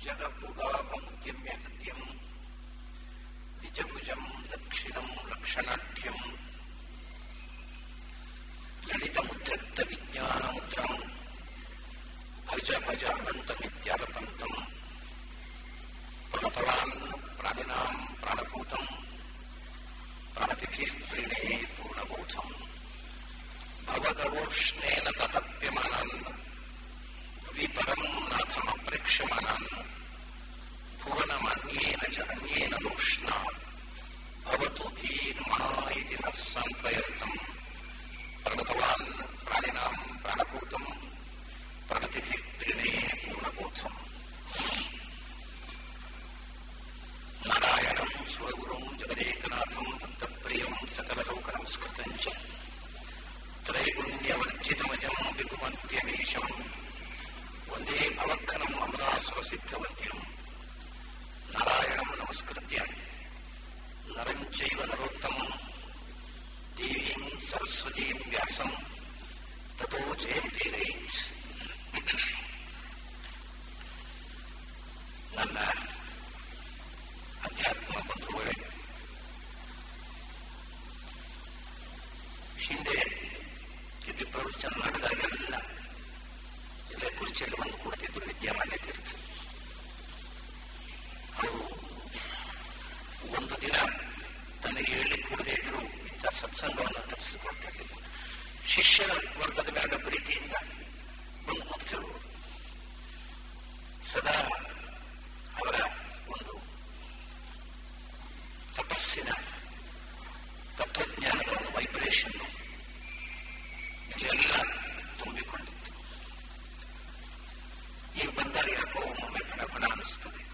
जगपुगापमुद्यम्य हत्यम् निजभुजम् दक्षिणम् लक्षणाढ्यम् ललितमुद्रक्तविज्ञानमुद्रम् भज भज अनन्तमित्यालपन्तम् प्रणतवान् प्राणिनाम् प्राणभूतम् प्रणतिभिः प्रीणे पूर्णबोधम् भवदवोष्णेन तदप्यमानान् विपरम् नाथमप्रेक्ष्यमानान् भुवनमन्येन च अन्येन दोष्णा भवतु भीर्मा इति नः सान्त्वयन्तम् प्रणतवान् प्राणिनाम् प्राणभूतम् प्रणतिभिः प्रीणे पूर्णबोधम् नारायणम् सुरगुरुम् जगदेकनाथम् भक्तप्रियम् सकललोकनमस्कृतम् च त्रैगुण्यवर्जितमजम् विभुमन्त्यमीशम् वन्दे भवत्खनम् अमरासुरसिद्धवन्त्यम् नारायणम् नमस्कृत्य नरम् चैव नरोत्तमम् देवीम् सरस्वतीम् व्यासम् ततो ಜಯಂತೀರೈತ್ ನನ್ನ ಅಧ್ಯಾತ್ಮ ಬಂಧುಗಳೇ ಹಿಂದೆ ಇದು ಪ್ರವಚನ ನಡೆದಾಗೆಲ್ಲ ಇಲ್ಲೇ ಕುರ್ಚಿಯಲ್ಲಿ ಬಂದು ಕೂಡ್ತಿದ್ರು ವಿದ್ಯಾಮಾನ್ಯ ತೀರ್ಥ ಅವರು ಒಂದು ದಿನ ತನಗೆ ಹೇಳಿ ಕೂಡದೇ ಇದ್ರು ಇಂಥ ಸತ್ಸಂಗವನ್ನು ತಪ್ಪಿಸಿಕೊಳ್ತಿರ್ಲಿಲ್ಲ ಶಿಷ್ಯರ ವರ್ಗದ ಮೇಲೆ ಪ್ರೀತಿಯಿಂದ ಬಂದು ಕೂತ್ಕೊಳ್ಳುವರು ಸದಾ ಅವರ ಒಂದು ತಪಸ್ಸಿನ ತತ್ವಜ್ಞಾನದ ಒಂದು ವೈಬ್ರೇಷನ್ ಇದೆಲ್ಲ ತುಂಬಿಕೊಂಡಿತ್ತು ಈಗ ಬಂದಾಗ ಯಾಕೋ ಒಮ್ಮೊಮ್ಮೆ ಬಣ ಬಣ ಅನಿಸ್ತದೆ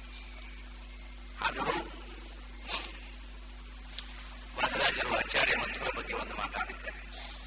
ಆದರೂ ವಾದರಾಜರು ಆಚಾರ್ಯ ಮಂತ್ರಗಳ ಬಗ್ಗೆ ಒಂದು ಮಾತಾಡಿದ್ದಾರೆ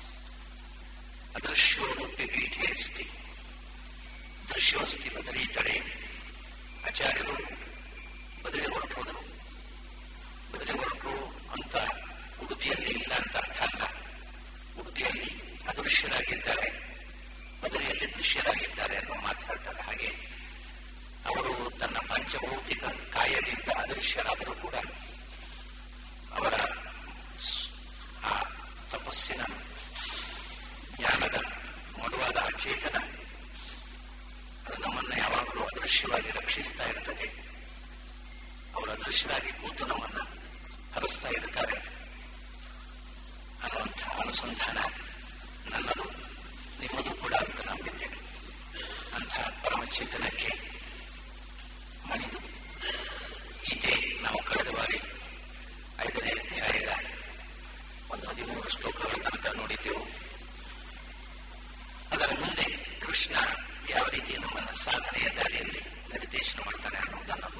ಅದೃಶ್ಯೋರೂಪಿ ಪೀಠೆ ಅಸ್ತಿ ದೃಶ್ಯೋಸ್ತಿ ಬದಲಿ ತಡೆ ಆಚಾರ್ಯರು ಬದಲಿ ಹೊರಟು ಹೋದರು ಬದಲಿ ಹೊರಟು ಅಂತ ಉಡುಪಿಯಲ್ಲಿ ಇಲ್ಲ ಅಂತ ಅರ್ಥ ಅಲ್ಲ ಉಡುಪಿಯಲ್ಲಿ ಅದೃಶ್ಯರಾಗಿದ್ದಾರೆ ಬದಲಿಯಲ್ಲಿ ದೃಶ್ಯರಾಗಿದ್ದಾರೆ ಅನ್ನೋ ಮಾತು ಹೇಳ್ತಾರೆ ಹಾಗೆ ಅವರು ತನ್ನ ಪಂಚಭೌತಿಕ ಕಾಯದಿಂದ ಅದೃಶ್ಯರಾದರೂ ಕೂಡ ಅವರ ಆ ತಪಸ್ಸಿನ ಜ್ಞಾನದ ಮಡುವಾದ ಆ ಚೇತನ ಅದು ನಮ್ಮನ್ನು ಯಾವಾಗಲೂ ಅದೃಶ್ಯವಾಗಿ ರಕ್ಷಿಸ್ತಾ ಇರ್ತದೆ ಅವರು ಅದೃಶ್ಯರಾಗಿ ಕೂತು ನಮ್ಮನ್ನು ಹರಿಸ್ತಾ ಇರ್ತಾರೆ ಅನ್ನುವಂತಹ ಅನುಸಂಧಾನ ನನ್ನದು ನಿಮ್ಮದು ಕೂಡ ಅಂತ ನಂಬಿದ್ದೇನೆ ಅಂತಹ ಪರಮಚೇತನಕ್ಕೆ ಮಣಿದು ಗೀತೆ ನಾವು ಕಳೆದ ಬಾರಿ ಐದನೇ ಅಧ್ಯಾಯದ ಒಂದು ಹದಿಮೂರು ಶ್ಲೋಕಗಳ ತನಕ ನೋಡಿದ್ದೆವು ಅದರ ಮುಂದೆ ಕೃಷ್ಣ ಯಾವ ರೀತಿ ನಮ್ಮನ್ನ ಸಾಧನೆಯ ದಾರಿಯಲ್ಲಿ ನಿರ್ದೇಶನ ಮಾಡ್ತಾನೆ ಅನ್ನೋದನ್ನು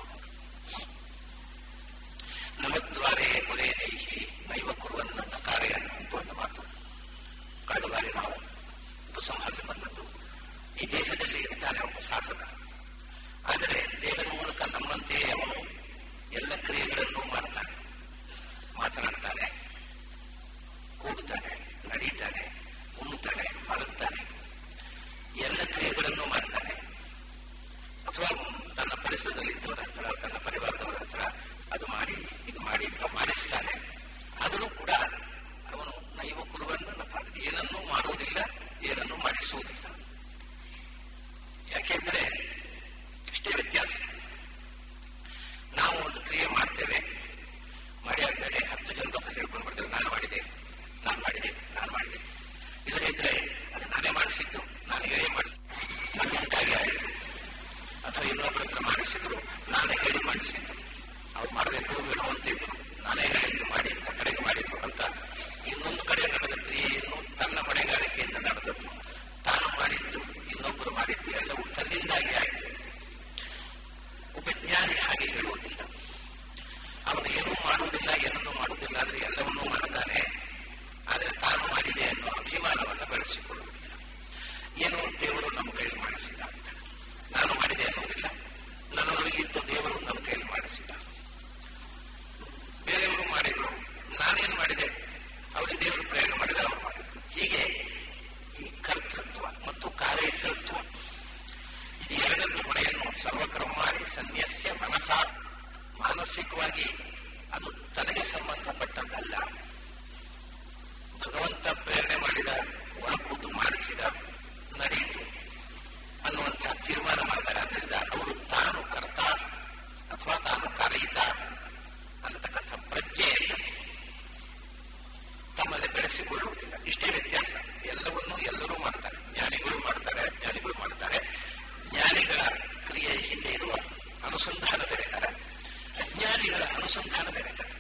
ನಮದ್ವಾರೇ ಕೊಲೆ ದೇಹಿ ನೈವ ಕುರುವನ್ನ ಕಾರ್ಯ ಅಂತ ಒಂದು ಮಾತು ಕಳೆದ ಬಾರಿ ನಾವು ಉಪಸಂಹಾರಕ್ಕೆ ಬಂದದ್ದು ಈ ದೇಹದಲ್ಲಿ ಇರ್ತಾನೆ ಒಬ್ಬ ಸಾಧಕ ಆದರೆ ದೇಹದ ಮೂಲಕ ನಮ್ಮಂತೆಯೇ ಅವನು ಎಲ್ಲ ಕ್ರಿಯೆಗಳನ್ನು ಮಾಡ್ತಾನೆ ಮಾತನಾಡ್ತಾನೆ ಕೂಡ್ತಾನೆ ನಡೀತಾನೆ ಉಣ್ಣುತ್ತಾನೆ ಮಲಗ್ತಾನೆ ಎಲ್ಲ ಕ್ರಿಯೆಗಳನ್ನು ಮಾಡ್ತಾನೆ ಅಥವಾ ತನ್ನ ಪರಿಸರದಲ್ಲಿ ಇದ್ದವರ ಹತ್ರ ತನ್ನ ಪರಿವಾರದವರ ಹತ್ರ ಅದು ಮಾಡಿ ಇದು ಮಾಡಿ ಅಂತ ಮಾಡಿಸ್ತಾನೆ ಆದರೂ ಕೂಡ ಅವನು ನೈವ ಕುರುವನ್ನು ಏನನ್ನೂ ಮಾಡುವುದಿಲ್ಲ ಏನನ್ನೂ ಮಾಡಿಸುವುದಿಲ್ಲ ಯಾಕೆಂದ್ರೆ ಇಷ್ಟೇ ವ್ಯತ್ಯಾಸ ಮಾನಸಿಕವಾಗಿ ಅದು ತನಗೆ ಸಂಬಂಧಪಟ್ಟದ್ದಲ್ಲ ಭಗವಂತ ಪ್ರೇರಣೆ ಮಾಡಿದ ಒಳ ಕೂತು ಮಾಡಿಸಿದ ನಡೆಯಿತು ಅನ್ನುವಂತಹ ತೀರ್ಮಾನ ಮಾಡ್ತಾರೆ ಅದರಿಂದ ಅವರು ತಾನು ಕರ್ತ ಅಥವಾ ತಾನು ಕರೆಯಿತ ಅನ್ನತಕ್ಕಂಥ ಪ್ರಜ್ಞೆಯನ್ನು ತಮ್ಮಲ್ಲಿ ಬೆಳೆಸಿಕೊಳ್ಳುವುದಿಲ್ಲ ಇಷ್ಟೇ ವ್ಯತ್ಯಾಸ ಎಲ್ಲವನ್ನೂ ಎಲ್ಲರೂ ಮಾಡ್ತಾರೆ ಜ್ಞಾನಿಗಳು ಮಾಡ್ತಾರೆ ಅಜ್ಞಾನಿಗಳು ಮಾಡ್ತಾರೆ ಜ್ಞಾನಿಗಳ ಕ್ರಿಯೆ ಹಿಂದೆ ಇರುವ ಅನುಸಂಧಾನ ಬೆರೆತಾರೆ ಅಜ್ಞಾನಿಗಳ ಅನುಸಂಧಾನ ಬೆರೆತಾರೆ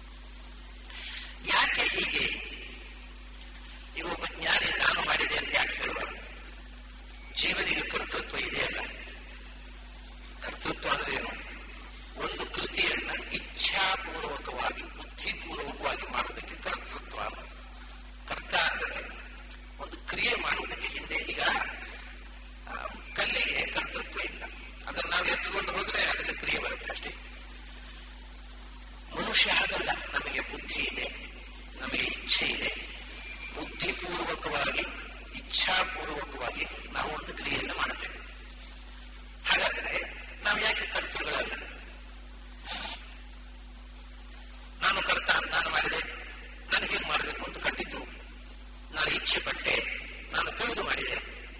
ಯಾಕೆ ಹೀಗೆ ಈಗ ಒಬ್ಬ ಜ್ಞಾನಿ ನಾನು ಮಾಡಿದೆ ಅಂತ ಯಾಕೆ ಹೇಳುವರು ಜೀವನಿಗೆ ಕರ್ತೃತ್ವ ಇದೆಯಲ್ಲ ಕರ್ತೃತ್ವ ಅಂದ್ರೆ ಏನು ಒಂದು ಕೃತಿಯನ್ನ ಇಚ್ಛಾಪೂರ್ವಕವಾಗಿ ಬುದ್ಧಿಪೂರ್ವಕವಾಗಿ ಮಾಡುವುದಕ್ಕೆ ಕರ್ತೃತ್ವ ಕರ್ತ ಅಂದರೆ ಒಂದು ಕ್ರಿಯೆ ಮಾಡುವುದಕ್ಕೆ ಹಿಂದೆ ಈಗ ಆ, ಕಲ್ಲಿಗೆ ಕರ್ತೃತ್ವ ಇಲ್ಲ ಅದನ್ನು ನಾವು ಎತ್ತುಕೊಂಡು ಹೋದ್ರೆ ಅದಕ್ಕೆ ಕ್ರಿಯೆ ಬರುತ್ತೆ ಅಷ್ಟೇ ಮನುಷ್ಯ ಹಾಗಲ್ಲ ನಮಗೆ ಬುದ್ಧಿ ಇದೆ ನಮಗೆ ಇಚ್ಛೆ ಇದೆ ಬುದ್ಧಿಪೂರ್ವಕವಾಗಿ ಇಚ್ಛಾಪೂರ್ವಕವಾಗಿ ನಾವು ಒಂದು ಕ್ರಿಯೆಯನ್ನು ಮಾಡುತ್ತೇವೆ ಹಾಗಾದರೆ ನಾವು ಯಾಕೆ ಕರ್ತೃಗಳಲ್ಲ ನಾನು ಕರ್ತ ನಾನು ಮಾಡಿದೆ ನನಗೆ ಹೇಗೆ ಮಾಡಬೇಕು ಅಂತ ಕಂಡಿದ್ದು ನಾನು ಇಚ್ಛೆ ಪಟ್ಟೆ ನಾನು ತಿಳಿದು ಮಾಡಿದೆ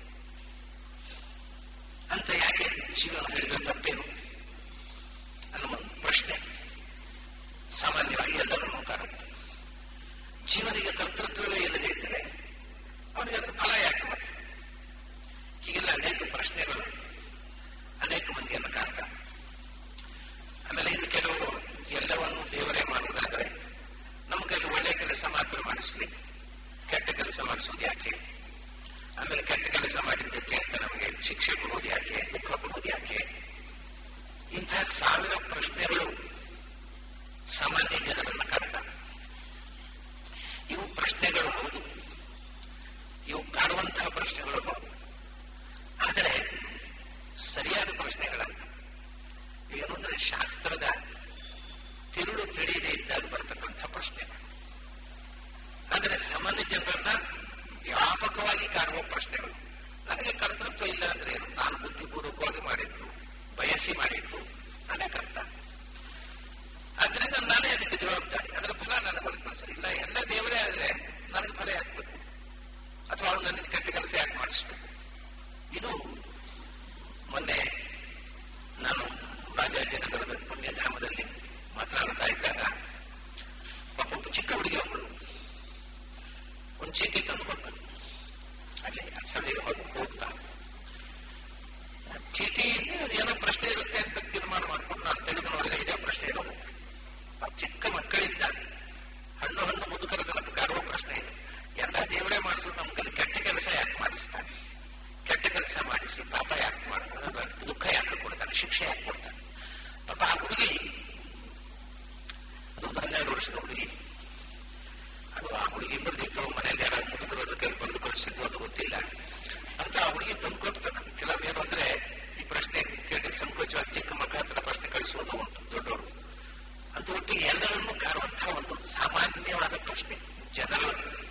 ಅಂತ ಯಾಕೆ ಜೀವನ ಹೇಳಿದ ತಪ್ಪೇನು ಅನ್ನುವ ಒಂದು ಪ್ರಶ್ನೆ ಸಾಮಾನ್ಯವಾಗಿ ಎಲ್ಲರನ್ನೂ ಕಾಡುತ್ತೆ ಜೀವನಿಗೆ ಕರ್ತೃತ್ವವೇ ಇಲ್ಲದೆ ಇದ್ದರೆ ಅವನಿಗೆ ಅದರ ಫಲ ಯಾಕೆ ಮತ್ತೆ ಹೀಗೆಲ್ಲ ಅನೇಕ ಪ್ರಶ್ನೆಗಳು ಅನೇಕ ಮಂದಿಯನ್ನು ಕಾಡ್ತಾರೆ ಆಮೇಲೆ ಇನ್ನು ಕೆಲವರು ಎಲ್ಲವನ್ನು ದೇವರೇ ಮಾಡುವುದಾದ್ರೆ ನಮ್ಮ ಕೈಲಿ ಒಳ್ಳೆಯ ಕೆಲಸ ಮಾತ್ರ ಮಾಡಿಸ್ಲಿ ಕೆಟ್ಟ ಕೆಲಸ ಮಾಡಿಸೋದು ಯಾಕೆ ಆಮೇಲೆ ಕೆಟ್ಟ ಕೆಲಸ ಮಾಡಿದ್ದಕ್ಕೆ ಅಂತ ನಮಗೆ ಶಿಕ್ಷೆ ಕೊಡೋದು ಯಾಕೆ ದುಃಖ ಕೊಡೋದು ಯಾಕೆ ಇಂತಹ ಸಾವಿರ ಪ್ರಶ್ನೆಗಳು ಸಾಮಾನ್ಯ ಜನರನ್ನು ಕಾಡ್ತವೆ ಇವು ಪ್ರಶ್ನೆಗಳು ಹೌದು ಇವು ಕಾಡುವಂತಹ ಪ್ರಶ್ನೆಗಳು ಹೌದು ಆದರೆ ಸರಿಯಾದ ಪ್ರಶ್ನೆಗಳಲ್ಲ ಏನು ಅಂದ್ರೆ ಶಾಸ್ತ್ರದ ತಿರುಳು ತಿಳಿಯದೇ ಇದ್ದಾಗ ಬರ್ತಕ್ಕಂಥ ಪ್ರಶ್ನೆಗಳು ಆದರೆ ಸಾಮಾನ್ಯ ಜನರನ್ನ ವ್ಯಾಪಕವಾಗಿ ಕಾಡುವ ಪ್ರಶ್ನೆಗಳು ನನಗೆ ಕರ್ತೃತ್ವ ಇಲ್ಲ ಅಂದ್ರೆ ಏನು ನಾನು ಬುದ್ಧಿಪೂರ್ವಕವಾಗಿ ಮಾಡಿದ್ದು ಬಯಸಿ ಮಾಡಿದ್ದು ನಾನೇ ಕರ್ತ ಆದ್ರಿಂದ ನಾನೇ ಅದಕ್ಕೆ ಜವಾಬ್ದಾರಿ ಅದರ ಫಲ ನನಗೆ ಬದುಕೊಂಡ್ಸರಿ ಇಲ್ಲ ಎಲ್ಲ ದೇವರೇ ಆದ್ರೆ ನನಗೆ ಫಲ ಹಾಕ್ಬೇಕು ಅಥವಾ ಅವ್ರು ನನಗೆ ಕೆಟ್ಟ ಕೆಲಸ ಯಾಕೆ ಮಾಡಿಸ್ಬೇಕು ಇದು ಮೊನ್ನೆ ನಾನು ರಾಜಾಜಿನಗರದ ಪುಣ್ಯಧಾಮದಲ್ಲಿ ಮಾತನಾಡ್ತಾ ಇದ್ದಾಗ ಪಾಪ ಒಬ್ಬ ಚಿಕ್ಕ ಹುಡುಗಿ ಒಬ್ಬಳು ಒಂದು ಚೀಟಿ ತಂದುಕೊಂಡು ಅಲ್ಲಿ ಆ ಸಭೆಗೆ ಹೋಗಿ ಹೋಗ್ತಾ ಆ ಚೀಟಿ ಏನೋ ಪ್ರಶ್ನೆ ಇರುತ್ತೆ ಅಂತ ತೀರ್ಮಾನ ಮಾಡ್ಕೊಂಡು ನಾನು ತೆಗೆದು ನೋಡಿದ್ರೆ ಇದೇ ಪ್ರಶ್ನೆ ಇರೋದು ಆ ಚಿಕ್ಕ ಮಕ್ಕಳಿಂದ ಹಣ್ಣು ಹಣ್ಣು ಮುದುಕರ ತನಕ ಕಾಡುವ ಪ್ರಶ್ನೆ ಇದು ಎಲ್ಲ ದೇವರೇ ಮಾಡಿಸೋದು ನಮ್ಮ ಕೈಲಿ ಕೆಟ್ಟ ಕೆಲಸ ಯಾಕೆ ಮಾಡಿಸ್ತಾನೆ ಕೆಟ್ಟ ಕೆಲಸ ಮಾಡಿಸಿ ಪಾಪ ಯಾಕೆ ಮಾಡ್ತಾನೆ ದುಃಖ ಯಾಕೆ ಕೊಡ್ತಾನೆ ಶಿಕ್ಷೆ ಯಾಕೆ ಕೊಡ್ತಾನೆ ಪಾಪ ಆ ಹುಡುಗಿ ಅದು ಒಂದು ಹನ್ನೆರಡು ವರ್ಷದ ಹುಡುಗಿ ಅದು ಆ ಹುಡುಗಿ ಬರೆದಿತ್ತು ಮನೆಯಲ್ಲಿ ಯಾರು ಮುದುಕರು ಅದ್ರ ಕೈ ಬರೆದು ಕಳಿಸಿದ್ದು ಅದು ಗೊತ್ತಿಲ್ಲ ಅಂತ ಆ ಹುಡುಗಿ ತಂದು ಕೊಡ್ತಾನೆ ನನಗೆ. ಕೆಲವು ಏನು ಅಂದ್ರೆ ಈ ಪ್ರಶ್ನೆ ಕೇಳಿ ಸಂಕೋಚವಾಗಿ ಚಿಕ್ಕ ಮಕ್ಕಳ ಹತ್ರ ಪ್ರಶ್ನೆ ಕಳಿಸೋದು ಉಂಟು ದೊಡ್ಡವರು ಅಂತ ಒಟ್ಟಿಗೆ ಎಲ್ಲರನ್ನೂ ಕಾಡುವಂತಹ ಒಂದು ಸಾಮಾನ್ಯವಾದ ಪ್ರಶ್ನೆ ಜನರ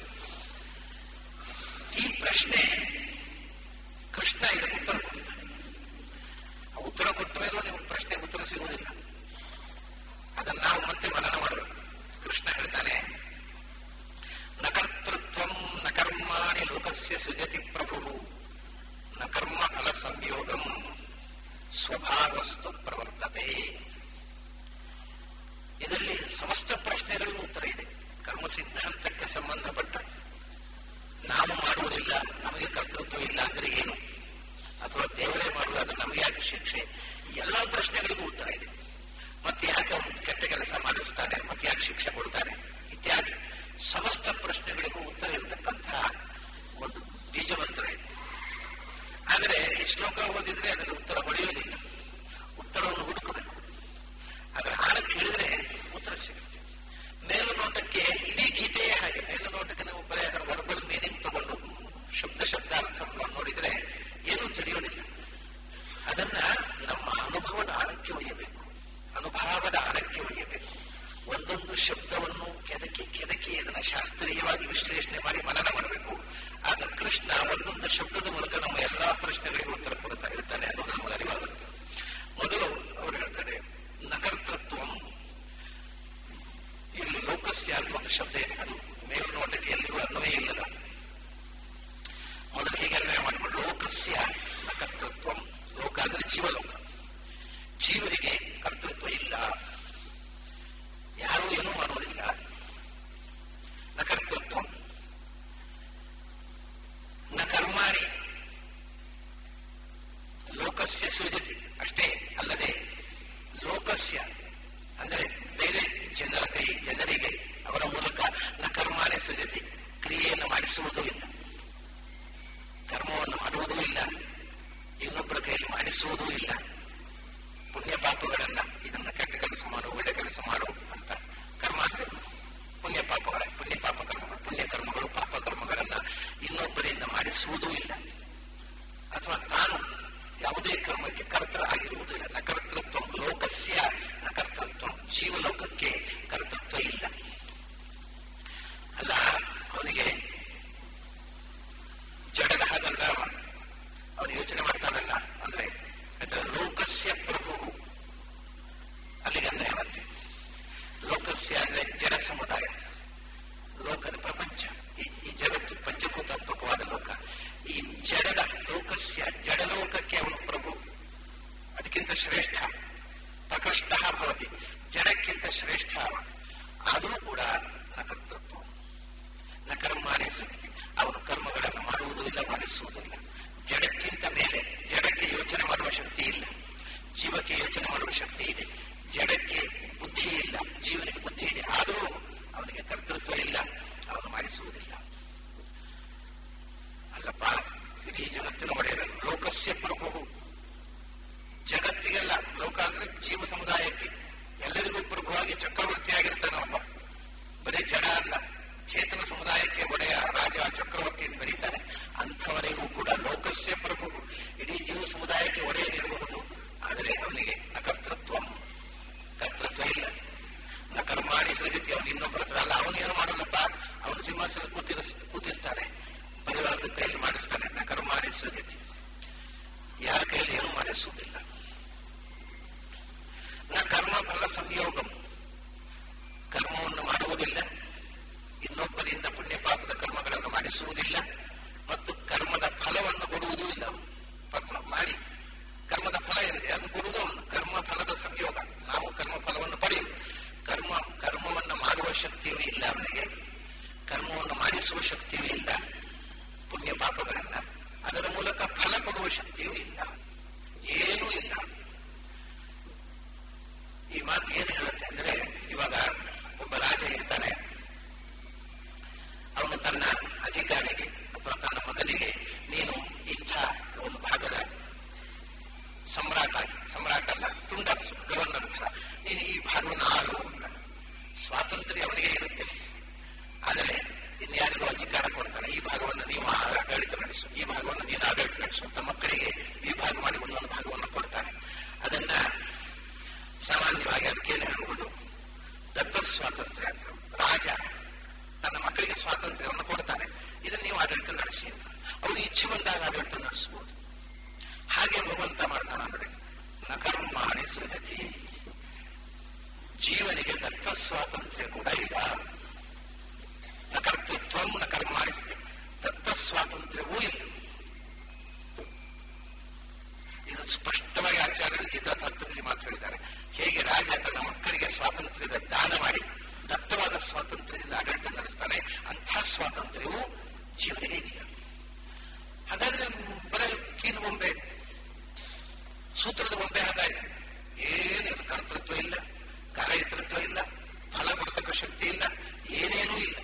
ಈ ಪ್ರಶ್ನೆ ಕೃಷ್ಣ ಇದಕ್ಕೆ ಉತ್ತರ ಕೊಡ್ತಾನೆ ಆ ಉತ್ತರ ಕೊಟ್ಟ ಮೇಲೂ ನಿಮಗೆ ಪ್ರಶ್ನೆಗೆ ಉತ್ತರ ಸಿಗುವುದಿಲ್ಲ ಅದನ್ನು ನಾವು ಮತ್ತೆ ಮನನ ಮಾಡಬೇಕು ಕೃಷ್ಣ ಹೇಳ್ತಾನೆ ನ ಕರ್ತೃತ್ವಂ ನ ಕರ್ಮಾಣಿ ಲೋಕಸ್ಯ ಸೃಜತಿ ಪ್ರಭು ನ ಕರ್ಮ ಫಲ ಸಂಯೋಗಂ ಸ್ವಭಾವಸ್ತು ಪ್ರವರ್ತತೆ ಇದರಲ್ಲಿ ಸಮಸ್ತ ಪ್ರಶ್ನೆಗಳಿಗೂ ಉತ್ತರ ಇದೆ ಕರ್ಮ ಸಿದ್ಧಾಂತಕ್ಕೆ ಸಂಬಂಧಪಟ್ಟ ನಾವು ಮಾಡುವುದಿಲ್ಲ ನಮಗೆ ಕರ್ತೃತ್ವ ಇಲ್ಲ ಅಂದ್ರೆ ಏನು ಅಥವಾ ದೇವರೇ ಮಾಡುವುದಾದ್ರೆ ನಮಗೆ ಯಾಕೆ ಶಿಕ್ಷೆ ಈ ಎಲ್ಲಾ ಪ್ರಶ್ನೆಗಳಿಗೂ ಉತ್ತರ ಇದೆ ಮತ್ತೆ ಯಾಕೆ ಅವನು ಕೆಟ್ಟ ಕೆಲಸ ಮಾಡಿಸ್ತಾನೆ ಮತ್ತೆ ಯಾಕೆ ಶಿಕ್ಷೆ ಕೊಡ್ತಾನೆ ಇತ್ಯಾದಿ ಸಮಸ್ತ ಪ್ರಶ್ನೆಗಳಿಗೂ ಉತ್ತರ ಇರತಕ್ಕಂತಹ ಒಂದು ಬೀಜಮಂತ್ರ ಇದೆ ಆದರೆ ಈ ಶ್ಲೋಕ ಓದಿದ್ರೆ ಅದರಲ್ಲಿ ಉತ್ತರ ಹೊಳೆಯುವುದಿಲ್ಲ ಉತ್ತರವನ್ನು ಹುಡುಕಬೇಕು ಅದರ ಆಳಕ್ಕೆ ಹೇಳಿದ್ರೆ ಉತ್ತರ ಸಿಗುತ್ತೆ ಮೇಲು ನೋಟಕ್ಕೆ ಇಡೀ ಗೀತೆಯೇ ಹಾಗೆ ಮೇಲು ನೋಟಕ್ಕೆ ನೀವು ಬರೀ ಅದರ ವರ್ಬಲ್ ಮೀನಿಂಗ್ ತಗೊಂಡು ಶಬ್ದ ಶಬ್ದಾರ್ಥವನ್ನು ನೋಡಿದರೆ ಏನೂ ತಿಳಿಯೋದಿಲ್ಲ ಅದನ್ನ ನಮ್ಮ ಅನುಭವದ ಆಳಕ್ಕೆ ಒಯ್ಯಬೇಕು ಅನುಭವದ ಆಳಕ್ಕೆ ಒಯ್ಯಬೇಕು ಒಂದೊಂದು ಶಬ್ದವನ್ನು ಕೆದಕಿ ಕೆದಕಿ ಅದನ್ನ ಶಾಸ್ತ್ರೀಯವಾಗಿ ವಿಶ್ಲೇಷಣೆ ಮಾಡಿ ಮನನ ಮಾಡಬೇಕು ಆಗ ಕೃಷ್ಣ ಒಂದೊಂದು ಶಬ್ದದ ಮೂಲಕ ನಮ್ಮ ಎಲ್ಲಾ ಪ್ರಶ್ನೆಗಳಿಗೂ ಉತ್ತರ ಕೊಡ್ತಾ ಇರ್ತಾನೆ ಅನ್ನೋದನ್ನು ಲೋಕಸ್ಯ ಸೃಜತಿ ಅಷ್ಟೇ ಅಲ್ಲದೆ ಲೋಕಸ್ಯ ಅಂದರೆ ಬೇರೆ ಜನರ ಕೈ ಜನರಿಗೆ ಅವರ ಮೂಲಕ ನ ಕರ್ಮಾನೇ ಸೃಜತಿ ಕ್ರಿಯೆಯನ್ನು ಮಾಡಿಸುವುದೂ ಇಲ್ಲ ಕರ್ಮವನ್ನು ಮಾಡುವುದೂ ಇಲ್ಲ ಇನ್ನೊಬ್ಬರ ಕೈಯಲ್ಲಿ ಮಾಡಿಸುವುದೂ ಇಲ್ಲ ಪುಣ್ಯ ಪಾಪಗಳನ್ನ ಇದನ್ನ ಕೆಟ್ಟ ಕೆಲಸ ಮಾಡು ಒಳ್ಳೆ ಕೆಲಸ ಮಾಡು ಅಂತ ಕರ್ಮ ಅಂದ್ರೆ ಪುಣ್ಯ ಪಾಪಗಳೇ ಪುಣ್ಯ ಪಾಪ ಕರ್ಮಗಳು ಪುಣ್ಯ ಕರ್ಮಗಳು ಪಾಪ ಕರ್ಮಗಳನ್ನ ಇನ್ನೊಬ್ಬರಿಂದ ಮಾಡಿಸುವುದೂ ಇಲ್ಲ ಅಥವಾ ತಾನು ಯಾವುದೇ ಕರ್ಮಕ್ಕೆ ಕರ್ತೃ ಆಗಿರುವುದಿಲ್ಲ ನ ಕರ್ತೃತ್ವ ಲೋಕಸ್ಯ ನ ಕರ್ತೃತ್ವ ಜೀವಲೋಕಕ್ಕೆ ಕರ್ತೃತ್ವ ಇಲ್ಲ ಅಲ್ಲ ಅವನಿಗೆ ಜಡದ ಹಾಗಲ್ಲ ಅವ. ಅವನು ಯೋಚನೆ ಮಾಡ್ತಾನಲ್ಲ ಅಂದ್ರೆ ಅದರ ಲೋಕಸ್ಯ ಪ್ರಭು ಅಲ್ಲಿಗೆ ಅನ್ವಯ ಮತ್ತೆ ಲೋಕಸ್ಯ ಅಂದ್ರೆ ಜಡ ಸಮುದಾಯ ಲೋಕದ ಪ್ರಪಂಚ ಈ ಈ ಜಗತ್ತು ಪಂಚಭೂತಾತ್ಮಕವಾದ ಲೋಕ ಈ ಜಡದ ಲೋಕಸ್ಯ ಜಡಲೋಕಕ್ಕೆ ಅವನು ಪ್ರಭು ಅದಕ್ಕಿಂತ ಶ್ರೇಷ್ಠ ಪ್ರಕೃಷ್ಟ ಭವತಿ ಜಡಕ್ಕಿಂತ ಶ್ರೇಷ್ಠ ಅವ ಆದರೂ ಕೂಡ ನ ಕರ್ತೃತ್ವ ನ ಕರ್ಮಾನೇ ಸುಗಿತಿ ಅವನು ಕರ್ಮಗಳನ್ನು ಮಾಡುವುದೂ ಇಲ್ಲ ಮಾಡಿಸುವುದೂ ಇಲ್ಲ ಜಡಕ್ಕಿಂತ ಮೇಲೆ ಜಡಕ್ಕೆ ಯೋಚನೆ ಮಾಡುವ ಶಕ್ತಿ ಇಲ್ಲ ಜೀವಕ್ಕೆ ಯೋಚನೆ ಮಾಡುವ ಶಕ್ತಿ ಇದೆ ಜಡಕ್ಕೆ ಬುದ್ಧಿ ಇಲ್ಲ ಜೀವನಿಗೆ ಬುದ್ಧಿ ಇದೆ ಆದರೂ ಅವನಿಗೆ ಕರ್ತೃತ್ವ ಇಲ್ಲ ಅವನು ಮಾಡಿಸುವುದಿಲ್ಲ ಅಲ್ಲಪ್ಪ ಇಡೀ ಜಗತ್ತಿನ ಒಡೆಯರು ಲೋಕಸ್ಯ ಪ್ರಭು ಜಗತ್ತಿಗೆಲ್ಲ ಲೋಕ ಅಂದ್ರೆ ಜೀವ ಸಮುದಾಯಕ್ಕೆ ಎಲ್ಲರಿಗೂ ಪ್ರಭುವಾಗಿ ಚಕ್ರವರ್ತಿ ಆಗಿರ್ತಾನೆ ಒಬ್ಬ ಬರೀ ಜಡ ಅಲ್ಲ ಚೇತನ ಸಮುದಾಯಕ್ಕೆ ಒಡೆಯ ರಾಜ ಚಕ್ರವರ್ತಿ ಎಂದು ಬರೀತಾನೆ ಅಂಥವರಿಗೂ ಕೂಡ ಲೋಕಸ್ಯ ಪ್ರಭು ಇಡೀ ಜೀವ ಸಮುದಾಯಕ್ಕೆ ಒಡೆಯನಿರಬಹುದು ಆದರೆ ಅವನಿಗೆ ನ ಕರ್ತೃತ್ವ ಕರ್ತೃತ್ವ ಇಲ್ಲ ನ ಕರ್ಮಾಣಿ ಸೃಜತಿ ಅವನು ಇನ್ನೊಬ್ಬರ ಹತ್ರ ಅಲ್ಲ ಅವನು ಏನು ಮಾಡಲ್ಲಪ್ಪ ಅವನು ಸಿಂಹಾಸನ ಕೂತಿರ್ ಕೂತಿರ್ತಾನೆ ಪರಿವಾರದ ಕೈಯಲ್ಲಿ ಮಾಡಿಸ್ತಾನೆ ನ ಕರ್ಮಾಣಿ ಸೃಜತಿ ಯಾರ ಕೈಯಲ್ಲಿ ಏನು ಮಾಡಿಸುವುದಿಲ್ಲ ನ ಕರ್ಮ ಫಲ ಸಂಯೋಗಂ ಕರ್ಮವನ್ನು ಮಾಡುವುದಿಲ್ಲ ಇನ್ನೊಬ್ಬರಿಂದ ಪುಣ್ಯ ಪಾಪದ ಕರ್ಮಗಳನ್ನು ಮಾಡಿಸುವುದಿಲ್ಲ ಮತ್ತು ಕರ್ಮದ ಫಲವನ್ನು ಕೊಡುವುದೂ ಇಲ್ಲ ಅವನು. ಕರ್ಮ ಮಾಡಿ ಕರ್ಮದ ಫಲ ಏನಿದೆ ಅದು ಕೊಡುವುದು ಅವನು ಕರ್ಮ ಫಲದ ಸಂಯೋಗ ನಾವು ಕರ್ಮ ಫಲವನ್ನು ಪಡೆಯುವುದು ಕರ್ಮ ಕರ್ಮವನ್ನು ಮಾಡುವ ಶಕ್ತಿಯೂ ಇಲ್ಲ ಅವನಿಗೆ ಕರ್ಮವನ್ನು ಮಾಡಿಸುವ ಶಕ್ತಿಯೂ ಇಲ್ಲ ಪುಣ್ಯ ಪಾಪಗಳನ್ನ ಅದರ ಮೂಲಕ ಫಲ ಕೊಡುವ ಶಕ್ತಿಯೂ ಇಲ್ಲ ಏನೂ ಇಲ್ಲ ಈ ಮಾತು ಏನು ಹೇಳುತ್ತೆ ಅಂದ್ರೆ ಇವಾಗ ಒಬ್ಬ ರಾಜ ಇರ್ತಾನೆ ಅವನು ತನ್ನ ಅಧಿಕಾರಿಗೆ ಅಥವಾ ತನ್ನ ಮಗನಿಗೆ ನೀನು ಇಂಥ ಒಂದು ಭಾಗದ ಸಮ್ರಾಟ ಆಗಿ ಸಮ್ರಾಟ ಅಲ್ಲ ತುಂಡ ಗವರ್ನರ್ ಥರ ನೀನು ಈ ಭಾಗವನ್ನು ಆಳು ಅಂತ ಸ್ವಾತಂತ್ರ್ಯ ಅವನಿಗೆ ಇರುತ್ತೆ ಆದರೆ ಇನ್ಯಾರಿಗೂ ಅಧಿಕಾರ ಕೊಡ್ತಾನೆ ಈ ಭಾಗವನ್ನು ನೀವು ಆಡಳಿತ ನಡೆಸು ಈ ಭಾಗವನ್ನು ನೀನು ಆಡಳಿತ ನಡೆಸು ಅಂತ ಮಕ್ಕಳಿಗೆ ವಿಭಾಗ ಮಾಡಿ ಒಂದೊಂದು ಭಾಗವನ್ನು ಕೊಡ್ತಾನೆ ಅದನ್ನ ಸಾಮಾನ್ಯವಾಗಿ ಅದಕ್ಕೇನು ಹೇಳುವುದು ದತ್ತ ಸ್ವಾತಂತ್ರ್ಯ ಅಂತ ರಾಜ ತನ್ನ ಮಕ್ಕಳಿಗೆ ಸ್ವಾತಂತ್ರ್ಯವನ್ನು ಕೊಡ್ತಾನೆ ಇದನ್ನು ನೀವು ಆಡಳಿತ ನಡೆಸಿ ಅಂತ ಅವರು ಇಚ್ಛೆ ಬಂದಾಗ ಆಡಳಿತ ನಡೆಸಬಹುದು ಹಾಗೆ ಭಗವಂತ ಮಾಡ್ತಾನ ಅಂದ್ರೆ ನ ಕರ್ಮಾಣಿ ಸೃಜತಿ ಜೀವನಿಗೆ ದತ್ತ ಸ್ವಾತಂತ್ರ್ಯ ಕೂಡ ಇಲ್ಲ ನ ಕರ್ತೃತ್ವ ನ ಕರ್ಮಾಣಿ ಸೃಜತಿ. ದತ್ತ ಸ್ವಾತಂತ್ರ್ಯವೂ ಇಲ್ಲ ಇದು ಸ್ಪಷ್ಟವಾಗಿ ಆಚಾರ್ಯರು ಗೀತಾ ತತ್ವದಲ್ಲಿ ಮಾತಾಡಿದ್ದಾರೆ ಹೇಗೆ ರಾಜ ತನ್ನ ಮಕ್ಕಳಿಗೆ ಸ್ವಾತಂತ್ರ್ಯದ ದಾನ ಮಾಡಿ ದತ್ತವಾದ ಸ್ವಾತಂತ್ರ್ಯದಿಂದ ಆಡಳಿತ ನಡೆಸ್ತಾನೆ ಅಂಥ ಸ್ವಾತಂತ್ರ್ಯವು ಜೀವನಿಗೆ ಇದೆಯಾ ಹಾಗಾದ್ರೆ ಬರೀ ಕೀಲು ಬೊಂಬೆ ಸೂತ್ರದ ಬೊಂಬೆ ಹಾಗಾಯ್ತು ಏನೇನು ಕರ್ತೃತ್ವ ಇಲ್ಲ ಕಾರ್ಯತೃತ್ವ ಇಲ್ಲ ಫಲ ಕೊಡ್ತಕ್ಕ ಶಕ್ತಿ ಇಲ್ಲ ಏನೇನೂ ಇಲ್ಲ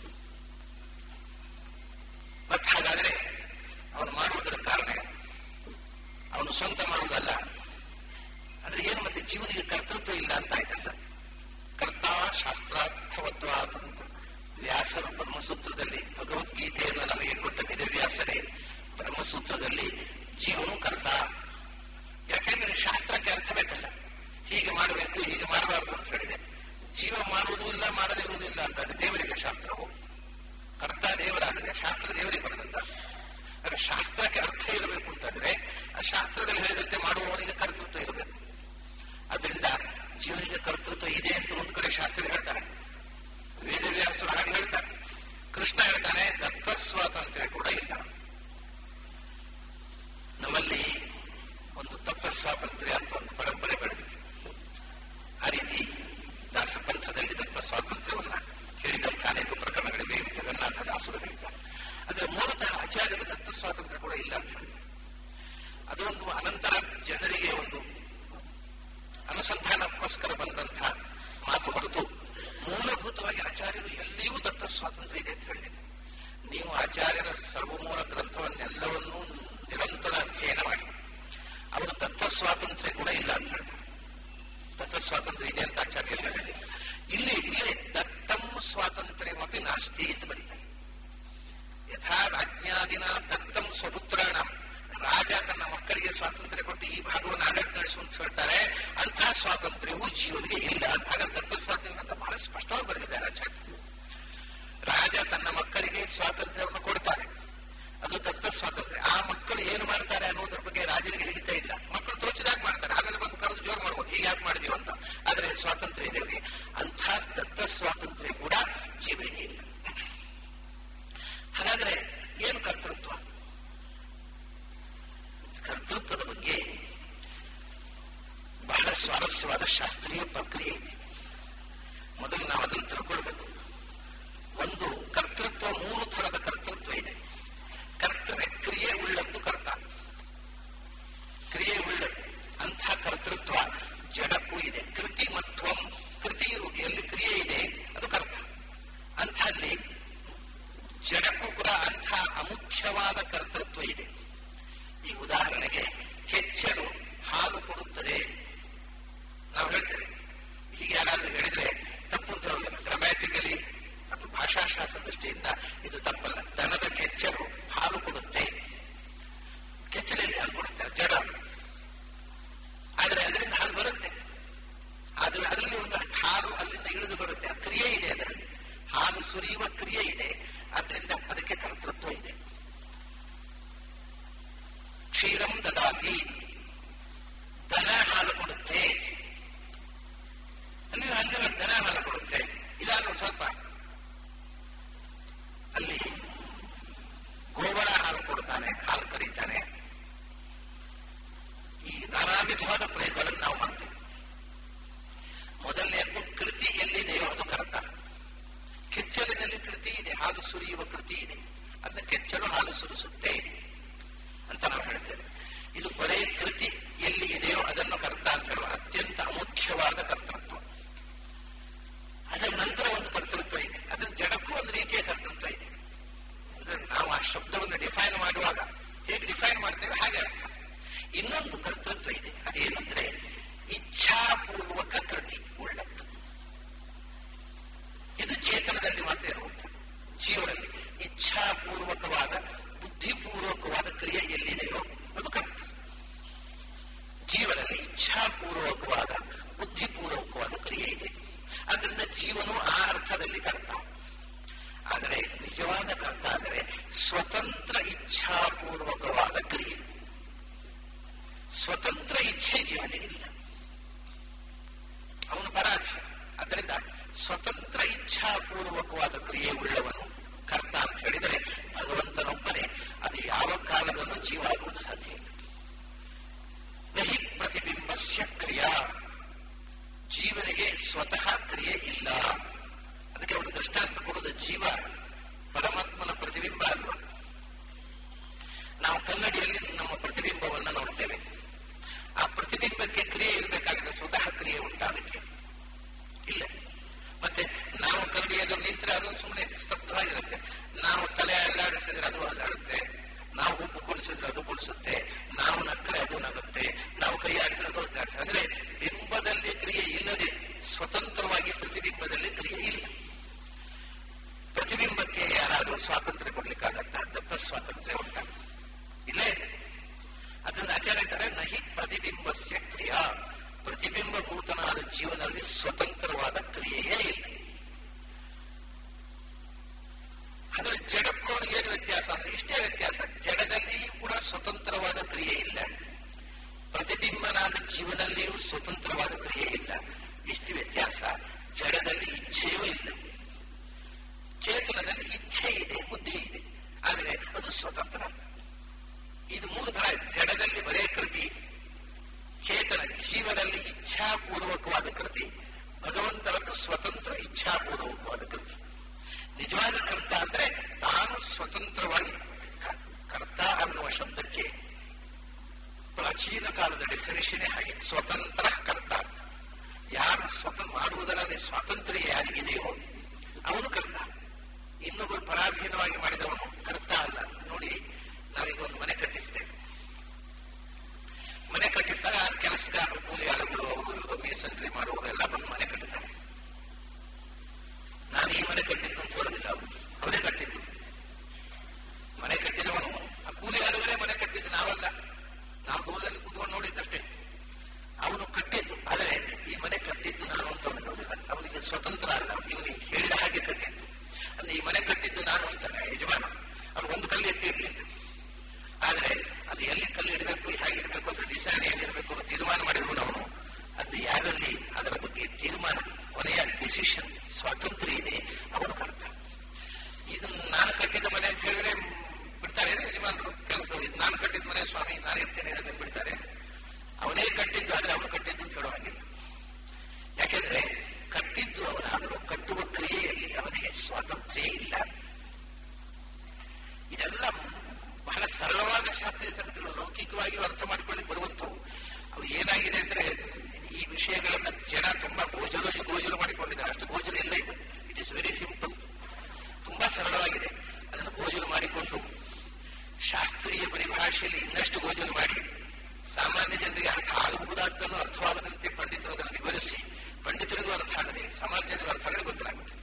ಮತ್ತೆ ಹಾಗಾದ್ರೆ ಅವನು ಮಾಡುವುದರ ಕಾರಣ ಏನು? ಅವನು ಸ್ವಂತ ಮಾಡುವುದಲ್ಲ ಆದ್ರೆ ಏನು ಮತ್ತೆ ಜೀವನಿಗೆ ಕರ್ತೃತ್ವ ಇಲ್ಲ ಅಂತ ಆಯ್ತಲ್ಲ ಕರ್ತ ಶಾಸ್ತ್ರಾರ್ಥವತ್ವಾತ್ ಅಂತ ವ್ಯಾಸರು ಬ್ರಹ್ಮಸೂತ್ರದಲ್ಲಿ ಭಗವದ್ಗೀತೆಯನ್ನು ನಮಗೆ ಕೊಟ್ಟ ವೇದವ್ಯಾಸರೇ ಬ್ರಹ್ಮಸೂತ್ರದಲ್ಲಿ ಜೀವನು ಕರ್ತ ಯಾಕೆಂದ್ರೆ ಶಾಸ್ತ್ರಕ್ಕೆ ಅರ್ಥ ಬೇಕಲ್ಲ ಹೀಗೆ ಮಾಡಬೇಕು ಹೀಗೆ ಮಾಡಬಾರದು ಅಂತ ಹೇಳಿದೆ ಜೀವ ಮಾಡುವುದೂ ಇಲ್ಲ ಮಾಡದೇ ಇರುವುದಿಲ್ಲ ಅಂತ ಅದು ದೇವರಿಗೆ ಶಾಸ್ತ್ರವು ಕರ್ತ ದೇವರಾದರೆ ಶಾಸ್ತ್ರ ದೇವರಿಗೆ ಬರೆದಂತ ಆದ್ರೆ ಶಾಸ್ತ್ರಕ್ಕೆ ಅರ್ಥ ಇರಬೇಕು ಅಂತಂದ್ರೆ ಆ ಶಾಸ್ತ್ರದಲ್ಲಿ ಹೇಳಿದಂತೆ ಮಾಡುವವನಿಗೆ ಕರ್ತೃತ್ವ ಇರಬೇಕು ಅದರಿಂದ ಜೀವನಿಗೆ ಕರ್ತೃತ್ವ ಇದೆ ಅಂತ ಒಂದು ಕಡೆ ಶಾಸ್ತ್ರ ಹೇಳ್ತಾರೆ ವೇದವ್ಯಾಸರು ಹಾಗೆ ಹೇಳ್ತಾರೆ ಕೃಷ್ಣ ಹೇಳ್ತಾನೆ ದತ್ತ ಸ್ವಾತಂತ್ರ್ಯ ಕೂಡ ಇಲ್ಲ ನಮ್ಮಲ್ಲಿ ಒಂದು ತಪ್ಪ ಸ್ವಾತಂತ್ರ್ಯ ಅಂತ ಒಂದು ಪರಂಪರೆ ಬೆಳೆದಿದೆ ಆ ರೀತಿ ದಾಸಪಂಥದಲ್ಲಿ ದತ್ತ ಸ್ವಾತಂತ್ರ್ಯವನ್ನ ಹೇಳಿದಂತ ಅನೇಕ ಪ್ರಕರಣಗಳಿವೆ ಜಗನ್ನಾಥ ದಾಸರು ಹೇಳಿದ್ದಾರೆ ಆದರೆ ಮೂಲತಃ ಆಚಾರ್ಯರು ದತ್ತ ಸ್ವಾತಂತ್ರ್ಯ ಕೂಡ ಇಲ್ಲ ಅಂತ ಹೇಳಿದ್ದಾರೆ ಅದೊಂದು ಅನಂತರ ಕಾರಣಕ್ಕೋಸ್ಕರ ಬಂದಂತಹ ಮಾತು ಹೊರತು ಮೂಲಭೂತವಾಗಿ ಆಚಾರ್ಯರು ಎಲ್ಲಿಯೂ ದತ್ತ ಸ್ವಾತಂತ್ರ್ಯ ಇದೆ ಅಂತ ಹೇಳಿದೆ ನೀವು ಆಚಾರ್ಯರ ಸರ್ವಮೂಲ ಗ್ರಂಥವನ್ನೆಲ್ಲವನ್ನೂ ನಿರಂತರ ಅಧ್ಯಯನ ಮಾಡಿ ಅವರು ದತ್ತ ಸ್ವಾತಂತ್ರ್ಯ ಕೂಡ ಇಲ್ಲ ಅಂತ ಹೇಳ್ತಾರೆ ದತ್ತ ಸ್ವಾತಂತ್ರ್ಯ ಇದೆ ಅಂತ ಆಚಾರ್ಯ ಎಲ್ಲ ಹೇಳಿ ಇಲ್ಲಿ ಇಲ್ಲೇ ದತ್ತಂ ಸ್ವಾತಂತ್ರ್ಯವಪಿ ನಾಸ್ತಿ ಅಂತ ಬರೀತಾರೆ ಯಥಾ ರಾಜ್ಞಾದಿನ ದತ್ತಂ ಸ್ವಪುತ್ರಾಣ ರಾಜ ತನ್ನ ಮಕ್ಕಳಿಗೆ ಸ್ವಾತಂತ್ರ್ಯ ಕೊಟ್ಟು ಈ ಭಾಗವನ್ನು ಆಡಳಿತ ನಡೆಸು ಅಂತ ಹೇಳ್ತಾರೆ ಅಂತಹ ಸ್ವಾತಂತ್ರ್ಯವು ಜೀವನಿಗೆ ಇಲ್ಲ ಹಾಗಾದ್ರೆ ದತ್ತ ಸ್ವಾತಂತ್ರ್ಯ ಅಂತ ಬಹಳ ಸ್ಪಷ್ಟವಾಗಿ ಬರೆದಿದ್ದಾರೆ ಆಚಾರ್ಯ ರಾಜ ತನ್ನ ಮಕ್ಕಳಿಗೆ ಸ್ವಾತಂತ್ರ್ಯವನ್ನು ಕೊಡ್ತಾರೆ ಅದು ದತ್ತ ಸ್ವಾತಂತ್ರ್ಯ ಆ ಮಕ್ಕಳು ಏನು ಮಾಡ್ತಾರೆ ಅನ್ನೋದ್ರ ಬಗ್ಗೆ ರಾಜನಿಗೆ ಹಿಡಿತಾ ಇಲ್ಲ ಮಕ್ಕಳು ತೋಚಿದಾಗ ಮಾಡ್ತಾರೆ ಆಮೇಲೆ ಬಂದು ಕರೆದು ಜೋರು ಮಾಡ್ಬೋದು ಹೀಗೆ ಯಾಕೆ ಮಾಡಿದೀವಿ ಅಂತ ಆದ್ರೆ ಸ್ವಾತಂತ್ರ್ಯ ಇದೆ ಅವರಿಗೆ ಅಂಥ ದತ್ತ ಸ್ವಾತಂತ್ರ್ಯ ಕೂಡ ಜೀವನಿಗೆ ಇಲ್ಲ ಹಾಗಾದ್ರೆ ಏನು ಕರ್ತೃತ್ವ ಕರ್ತೃತ್ವದ ಬಗ್ಗೆ ಬಹಳ ಸ್ವಾರಸ್ಯವಾದ ಶಾಸ್ತ್ರೀಯ ಪ್ರಕ್ರಿಯೆ ಇದೆ ಮೊದಲು ನಾವು ಅದನ್ನು ತಿಳ್ಕೊಳ್ಬೇಕು ಒಂದು ಕರ್ತೃತ್ವ ಮೂರು ಥರದ ಕರ್ತೃತ್ವ ಇದೆ ಕರ್ತನೆ ಕ್ರಿಯೆ ಉಳ್ಳದ್ದು ಕರ್ತ ಕ್ರಿಯೆ ಉಳ್ಳದ್ದು ಅಂಥ ಕರ್ತೃತ್ವ ಜಡಕ್ಕೂ ಇದೆ ಕೃತಿ ಮತ್ವಂ ಕೃತಿ ಎಲ್ಲಿ ಕ್ರಿಯೆ ಇದೆ ಅದು ಕರ್ತ ಅಂಥಲ್ಲಿ ಜಡಕ್ಕೂ ಕೂಡ ಅಂಥ ಅಮುಖ್ಯವಾದ ಕರ್ತೃತ್ವ ಇದೆ ಈ ಉದಾಹರಣೆಗೆ ಕೆಚ್ಚಲು ಹಾಲು ಕೊಡುತ್ತದೆ ನಾವು ಹೇಳ್ತೇವೆ ಹೀಗೆ ಯಾರಾದ್ರೂ ಹೇಳಿದ್ರೆ ತಪ್ಪು ಅಂತ ಹೇಳೋದಿಲ್ಲ ಗ್ರಾಮ್ಯಾಟಿಕಲಿ ಮತ್ತು ಭಾಷಾಶಾಸ್ತ್ರ ದೃಷ್ಟಿಯಿಂದ ಇದು ತಪ್ಪಲ್ಲ ದನದ ಕೆಚ್ಚಲು ಹಾಲು ಕೊಡುತ್ತೆ ಕೆಚ್ಚಲಲ್ಲಿ ಹಾಲು ಕೊಡುತ್ತೆ ಜಡ ಅದು. ಆದ್ರೆ ಅದರಿಂದ ಹಾಲು ಬರುತ್ತೆ ಆದ್ರೆ ಅದರಲ್ಲಿ ಒಂದು ಹಾಲು ಅಲ್ಲಿಂದ ಇಳಿದು ಬರುತ್ತೆ ಆ ಕ್ರಿಯೆ ಇದೆ ಅದರಲ್ಲಿ ಹಾಲು ಸುರಿಯುವ ಕ್ರಿಯೆ ಇದೆ ಅದರಿಂದ ಅದಕ್ಕೆ ಕರ್ತೃತ್ವ ಇದೆ ಕ್ಷೀರಂ ದದಾತಿ ದನ ಹಾಲು ಕೊಡುತ್ತೆ ಅಲ್ಲಿ ಅಲ್ಲಿ ದನ ಹಾಲು ಕೊಡುತ್ತೆ ಇದಾದ ಒಂದು ಸ್ವಲ್ಪ ಅಲ್ಲಿ ಗೋಬರ ಹಾಲು ಕೊಡ್ತಾನೆ ಹಾಲು ಕರೀತಾನೆ ಈ ನಾನಾ ವಿಧವಾದ ಪ್ರಯೋಗಗಳನ್ನು ನಾವು ಮಾಡ್ತೇವೆ ಮೊದಲನೆಯದ್ದು ಕೃತಿ ಎಲ್ಲಿದೆಯೋ ಅದು ಕರ್ತ ಕೆಚ್ಚಲಿನಲ್ಲಿ ಕೃತಿ ಇದೆ ಹಾಲು ಸುರಿಯುವ ಕೃತಿ ಇದೆ ಅದನ್ನ ಕೆಚ್ಚಲು ಹಾಲು ಸುರಿಸುತ್ತೆ ಅಂತ ನಾವು ಹೇಳ್ತೇವೆ ಇದು ಬರೇ ಕೃತಿ ಎಲ್ಲಿ ಇದೆಯೋ ಅದನ್ನು ಕರ್ತ ಅಂತ ಹೇಳುವ ಅತ್ಯಂತ ಅಮುಖ್ಯವಾದ ಕರ್ತೃತ್ವ ಅದರ ನಂತರ ಒಂದು ಕರ್ತೃತ್ವ ಇದೆ ಅದರ ಜಡಕ್ಕೂ ಒಂದು ರೀತಿಯ ಕರ್ತೃತ್ವ ಇದೆ ಅಂದ್ರೆ ನಾವು ಆ ಶಬ್ದವನ್ನು ಡಿಫೈನ್ ಮಾಡುವಾಗ ಹೇಗೆ ಡಿಫೈನ್ ಮಾಡ್ತೇವೆ ಹಾಗೆ ಅರ್ಥ ಇನ್ನೊಂದು ಕರ್ತೃತ್ವ ಇದೆ ಅದೇನಂದ್ರೆ ಇಚ್ಛಾಪೂರ್ವಕ ಕೃತಿ ಉಳ್ಳದ್ದು ಇದು ಚೇತನದಲ್ಲಿ ಮಾತ್ರ ಇರುವಂಥದ್ದು ಜೀವನಲ್ಲಿ ಇಚ್ಛಾಪೂರ್ವಕವಾದ ಬುದ್ಧಿಪೂರ್ವಕವಾದ ಕ್ರಿಯೆ ಎಲ್ಲಿದೆಯೋ ಅದು ಕರ್ತ ಜೀವನಲ್ಲಿ ಇಚ್ಛಾಪೂರ್ವಕವಾದ ಬುದ್ಧಿಪೂರ್ವಕವಾದ ಕ್ರಿಯೆ ಇದೆ ಅದರಿಂದ ಜೀವನು ಆ ಅರ್ಥದಲ್ಲಿ ಕರ್ತ ಆದರೆ ನಿಜವಾದ ಕರ್ತ ಅಂದರೆ ಸ್ವತಂತ್ರ ಇಚ್ಛಾಪೂರ್ವಕವಾದ ಕ್ರಿಯೆ ಸ್ವತಂತ್ರ ಇಚ್ಛೆ ಜೀವನಿಗಿಲ್ಲ ಅವನು ಪರಾಧೀನ ಅದರಿಂದ ಸ್ವತಂತ್ರ ಇಚ್ಛಾಪೂರ್ವಕವಾದ ಕ್ರಿಯೆ ಉಳ್ಳವನು ಕರ್ತ ಅಂತ ಹೇಳಿದರೆ ಭಗವಂತನೊಬ್ಬನೇ ಅದು ಯಾವ ಕಾಲದಲ್ಲೂ ಜೀವ ಆಗುವುದು ಸಾಧ್ಯ ಇಲ್ಲ ನಹಿ ಪ್ರತಿಬಿಂಬಸ್ಯ ಕ್ರಿಯಾ ಜೀವನಿಗೆ ಸ್ವತಃ ಕ್ರಿಯೆ ಇಲ್ಲ ಅದಕ್ಕೆ ಒಂದು ದೃಷ್ಟಾಂತ ಕೊಡುವುದು ಜೀವ ಪರಮಾತ್ಮನ ಪ್ರತಿಬಿಂಬ ಅಲ್ವಾ ನಾವು ಕನ್ನಡಿಯಲ್ಲಿ ನಮ್ಮ ಪ್ರತಿಬಿಂಬವನ್ನು ನೋಡ್ತೇವೆ ಆ ಪ್ರತಿಬಿಂಬಕ್ಕೆ ಕ್ರಿಯೆ ಇರಬೇಕಾಗಿದೆ ಸ್ವತಃ ಕ್ರಿಯೆ ಉಂಟಾ ಅದಕ್ಕೆ ಇಲ್ಲ ಮತ್ತೆ ನಾವು ಕನ್ನಡಿ ಎದುರು ನಿಂತರೆ ಅದು ಸುಮ್ಮನೆ ಸ್ತಬ್ಧವಾಗಿರುತ್ತೆ ನಾವು ತಲೆ ಅಲ್ಲಾಡಿಸಿದ್ರೆ ಅದು ಅಲ್ಲಾಡುತ್ತೆ ನಾವು ಉಪ್ಪು ಕುಡಿಸಿದ್ರೆ ಅದು ಕುಡಿಸುತ್ತೆ ನಾವು ನಕ್ಕರೆ ಅದು ನಗುತ್ತೆ ನಾವು ಕೈ ಆಡಿಸಿದ್ರೆ ಅದು ಆಡಿಸುತ್ತೆ ಅಂದ್ರೆ ಬಿಂಬದಲ್ಲಿ ಕ್ರಿಯೆ ಇಲ್ಲದೆ ಸ್ವತಂತ್ರವಾಗಿ ಪ್ರತಿಬಿಂಬದಲ್ಲಿ ಕ್ರಿಯೆ ಇಲ್ಲ ಪ್ರತಿಬಿಂಬಕ್ಕೆ ಯಾರಾದರೂ ಸ್ವಾತಂತ್ರ್ಯ ಕೊಡ್ಲಿಕ್ಕಾಗತ್ತಾ ದತ್ತ ಸ್ವಾತಂತ್ರ್ಯ ಉಂಟಾ ಇಲ್ಲೇ ಅದನ್ನ ಆಚಾರ್ಯ ಹೇಳ್ತಾರೆ ನಹಿ ಪ್ರತಿಬಿಂಬಸ್ಯ ಕ್ರಿಯಾ ಪ್ರತಿಬಿಂಬಭೂತನಾದ ಜೀವನದಲ್ಲಿ ಸ್ವತಂತ್ರವಾದ ಕ್ರಿಯೆಯೇ ಇಲ್ಲ ಹಾಗಾದ್ರೆ ಜಡಕ್ಕೂ ಅವನಿಗೆ ಏನು ವ್ಯತ್ಯಾಸ ಅಂದ್ರೆ ಇಷ್ಟೇ ವ್ಯತ್ಯಾಸ ಜಡದಲ್ಲಿಯೂ ಕೂಡ ಸ್ವತಂತ್ರವಾದ ಕ್ರಿಯೆ ಇಲ್ಲ ಪ್ರತಿಬಿಂಬನಾದ ಜೀವನಲ್ಲಿಯೂ ಸ್ವತಂತ್ರವಾದ ಕ್ರಿಯೆ ಇಲ್ಲ ಇಷ್ಟು ವ್ಯತ್ಯಾಸ ಜಡದಲ್ಲಿ ಇಚ್ಛೆಯೂ ಇಲ್ಲ ಚೇತನದಲ್ಲಿ ಇಚ್ಛೆ ಇದೆ ಬುದ್ಧಿ ಇದೆ ಆದರೆ ಅದು ಸ್ವತಂತ್ರ ಅಲ್ಲ. ಇದು ಮೂರು ತರ ಜಡದಲ್ಲಿ ಬರೇ ಕೃತಿ ಚೇತನ ಜೀವನಲ್ಲಿ ಇಚ್ಛಾಪೂರ್ವಕವಾದ ಕೃತಿ ಭಗವಂತನದ್ದು ಸ್ವತಂತ್ರ ಇಚ್ಛಾಪೂರ್ವಕವಾದ ಕೃತಿ ನಿಜವಾದ ಕರ್ತ ಅಂದ್ರೆ ತಾನು ಸ್ವತಂತ್ರವಾಗಿ ಕ- ಕರ್ತ ಅನ್ನುವ ಶಬ್ದಕ್ಕೆ ಪ್ರಾಚೀನ ಕಾಲದ ಡೆಫಿನೇಷನ್ ಹಾಗೆ ಸ್ವತಂತ್ರ ಕರ್ತ ಅಂತ. ಯಾರು ಸ್ವತ ಮಾಡುವುದರಲ್ಲಿ ಸ್ವಾತಂತ್ರ್ಯ ಯಾರಿಗಿದೆಯೋ ಅವನು ಕರ್ತ ಇನ್ನೊಬ್ಬರು ಪರಾಧೀನವಾಗಿ ಮಾಡಿದವನು ಕರ್ತ ಅಲ್ಲ ನೋಡಿ ನಾವೀಗ ಒಂದು ಮನೆ ಕಟ್ಟಿಸ್ತೇವೆ ಮನೆ ಕಟ್ಟಿಸಿದಾಗ ಕೆಲಸಗಾರರು ಕೂಲಿ ಆಳುಗಳು ಅವರು ಇವರು ಮೇಸಂಟ್ರಿ ಮಾಡುವವರು ಎಲ್ಲ ಬಂದು ಮನೆ ಕಟ್ಟುತ್ತಾರೆ ನಾನು ಈ ಮನೆ ಕಟ್ಟಿದ್ದು ಅಂತ ಹೇಳೋದಿಲ್ಲ ಅವರು ಅವರೇ ಕಟ್ಟಿದ್ದು ಮನೆ ಕಟ್ಟಿದವನು ಆ ಕೂಲಿ ಆಳುಗಳೇ ಮನೆ ಕಟ್ಟಿದ್ದು ನಾವಲ್ಲ ನಾವು ದೂರದಲ್ಲಿ ಕೂತ್ಕೊಂಡು ನೋಡಿದ್ದಷ್ಟೇ ಅವನು ಕಟ್ಟಿದ್ದು ಆದರೆ ಈ ಮನೆ ಕಟ್ಟಿದ್ದು ನಾನು ಅಂತ ಹೇಳೋದಿಲ್ಲ ಅವನಿಗೆ ಸ್ವತಂತ್ರ ಅಲ್ಲ ಇವನಿಗೆ ಹೇಳಿದ ಹಾಗೆ ಕಟ್ಟಿದ್ದು ಅಂದ್ರೆ ಈ ಮನೆ ಕಟ್ಟಿದ್ದು ನಾನು ಅಂತಾನೆ ಯಜಮಾನ ಅವನು ಒಂದು ಕಲ್ಲು ಎತ್ತಿ ಇರಲಿಲ್ಲ ಆದ್ರೆ ಅದು ಎಲ್ಲಿ ಕಲ್ಲು ಇಡಬೇಕು ಹೇಗೆ ಇಡಬೇಕು ಅಂತ ಡಿಸೈನ್ ಏನಿರಬೇಕು ಅಂತ ತೀರ್ಮಾನ ಮಾಡಿದ್ರು ಅವನು ಅದು ಯಾರಲ್ಲಿ ಅದರ ಬಗ್ಗೆ ತೀರ್ಮಾನ ಕೊನೆಯ ಡಿಸಿಷನ್ ಸ್ವಾತಂತ್ರ್ಯ ಇದೆ ಅವನು ಕರ್ತ ಇದನ್ನು ನಾನು ಕಟ್ಟಿದ ಮನೆ ಅಂತ ಹೇಳಿದ್ರೆ ಬಿಡ್ತಾರೆ ಯಜಮಾನರು ಕೆಲಸ ನಾನು ಕಟ್ಟಿದ ಮನೆ ಸ್ವಾಮಿ ನಾನು ಇರ್ತೇನೆ ಅದನ್ನು ಬಿಡ್ತಾರೆ ಅವನೇ ಕಟ್ಟಿದ್ದು ಆದ್ರೆ ಅವನು ಕಟ್ಟಿದ್ದು ಅಂತ ಹೇಳೋ ಹಾಗಿಲ್ಲ ಯಾಕೆಂದ್ರೆ ಕಟ್ಟಿದ್ದು ಅವನಾದರೂ ಕಟ್ಟುವ ಕ್ರಿಯೆಯಲ್ಲಿ ಅವನಿಗೆ ಸ್ವಾತಂತ್ರ್ಯ ಇಲ್ಲ ಇದೆಲ್ಲ ಬಹಳ ಸರಳವಾದ ಶಾಸ್ತ್ರೀಯ ಸಂಗತಿಗಳು ಲೌಕಿಕವಾಗಿ ಅರ್ಥ ಮಾಡಿಕೊಳ್ಳಿ ಬರುವಂಥವು ಅವು ಏನಾಗಿದೆ ಅಂದ್ರೆ ಈ ವಿಷಯಗಳನ್ನ ಜನ ತುಂಬಾ ಗೋಜಲು ಗೋಜಲು ಮಾಡಿಕೊಂಡಿದ್ದಾರೆ ಅಷ್ಟು ಗೋಜಲು ಇಲ್ಲ ಇದು ಇಟ್ ಇಸ್ ವೆರಿ ಸಿಂಪಲ್ ತುಂಬಾ ಸರಳವಾಗಿದೆ ಅದನ್ನು ಗೋಜಲು ಮಾಡಿಕೊಂಡು ಶಾಸ್ತ್ರೀಯ ಪರಿಭಾಷೆಯಲ್ಲಿ ಇನ್ನಷ್ಟು ಗೋಜಲು ಮಾಡಿ ಸಾಮಾನ್ಯ ಜನರಿಗೆ ಅರ್ಥ ಆಗಬಹುದಾದ್ದನ್ನು ಅರ್ಥವಾಗದಂತೆ ಪಂಡಿತರು ಅದನ್ನು ವಿವರಿಸಿ ಪಂಡಿತರಿಗೂ ಅರ್ಥ ಆಗದೆ ಸಮಾಜ ಜನರಿಗೂ ಅರ್ಥ ಆಗದೆ ಗೊತ್ತಿಲಾಗುತ್ತೆ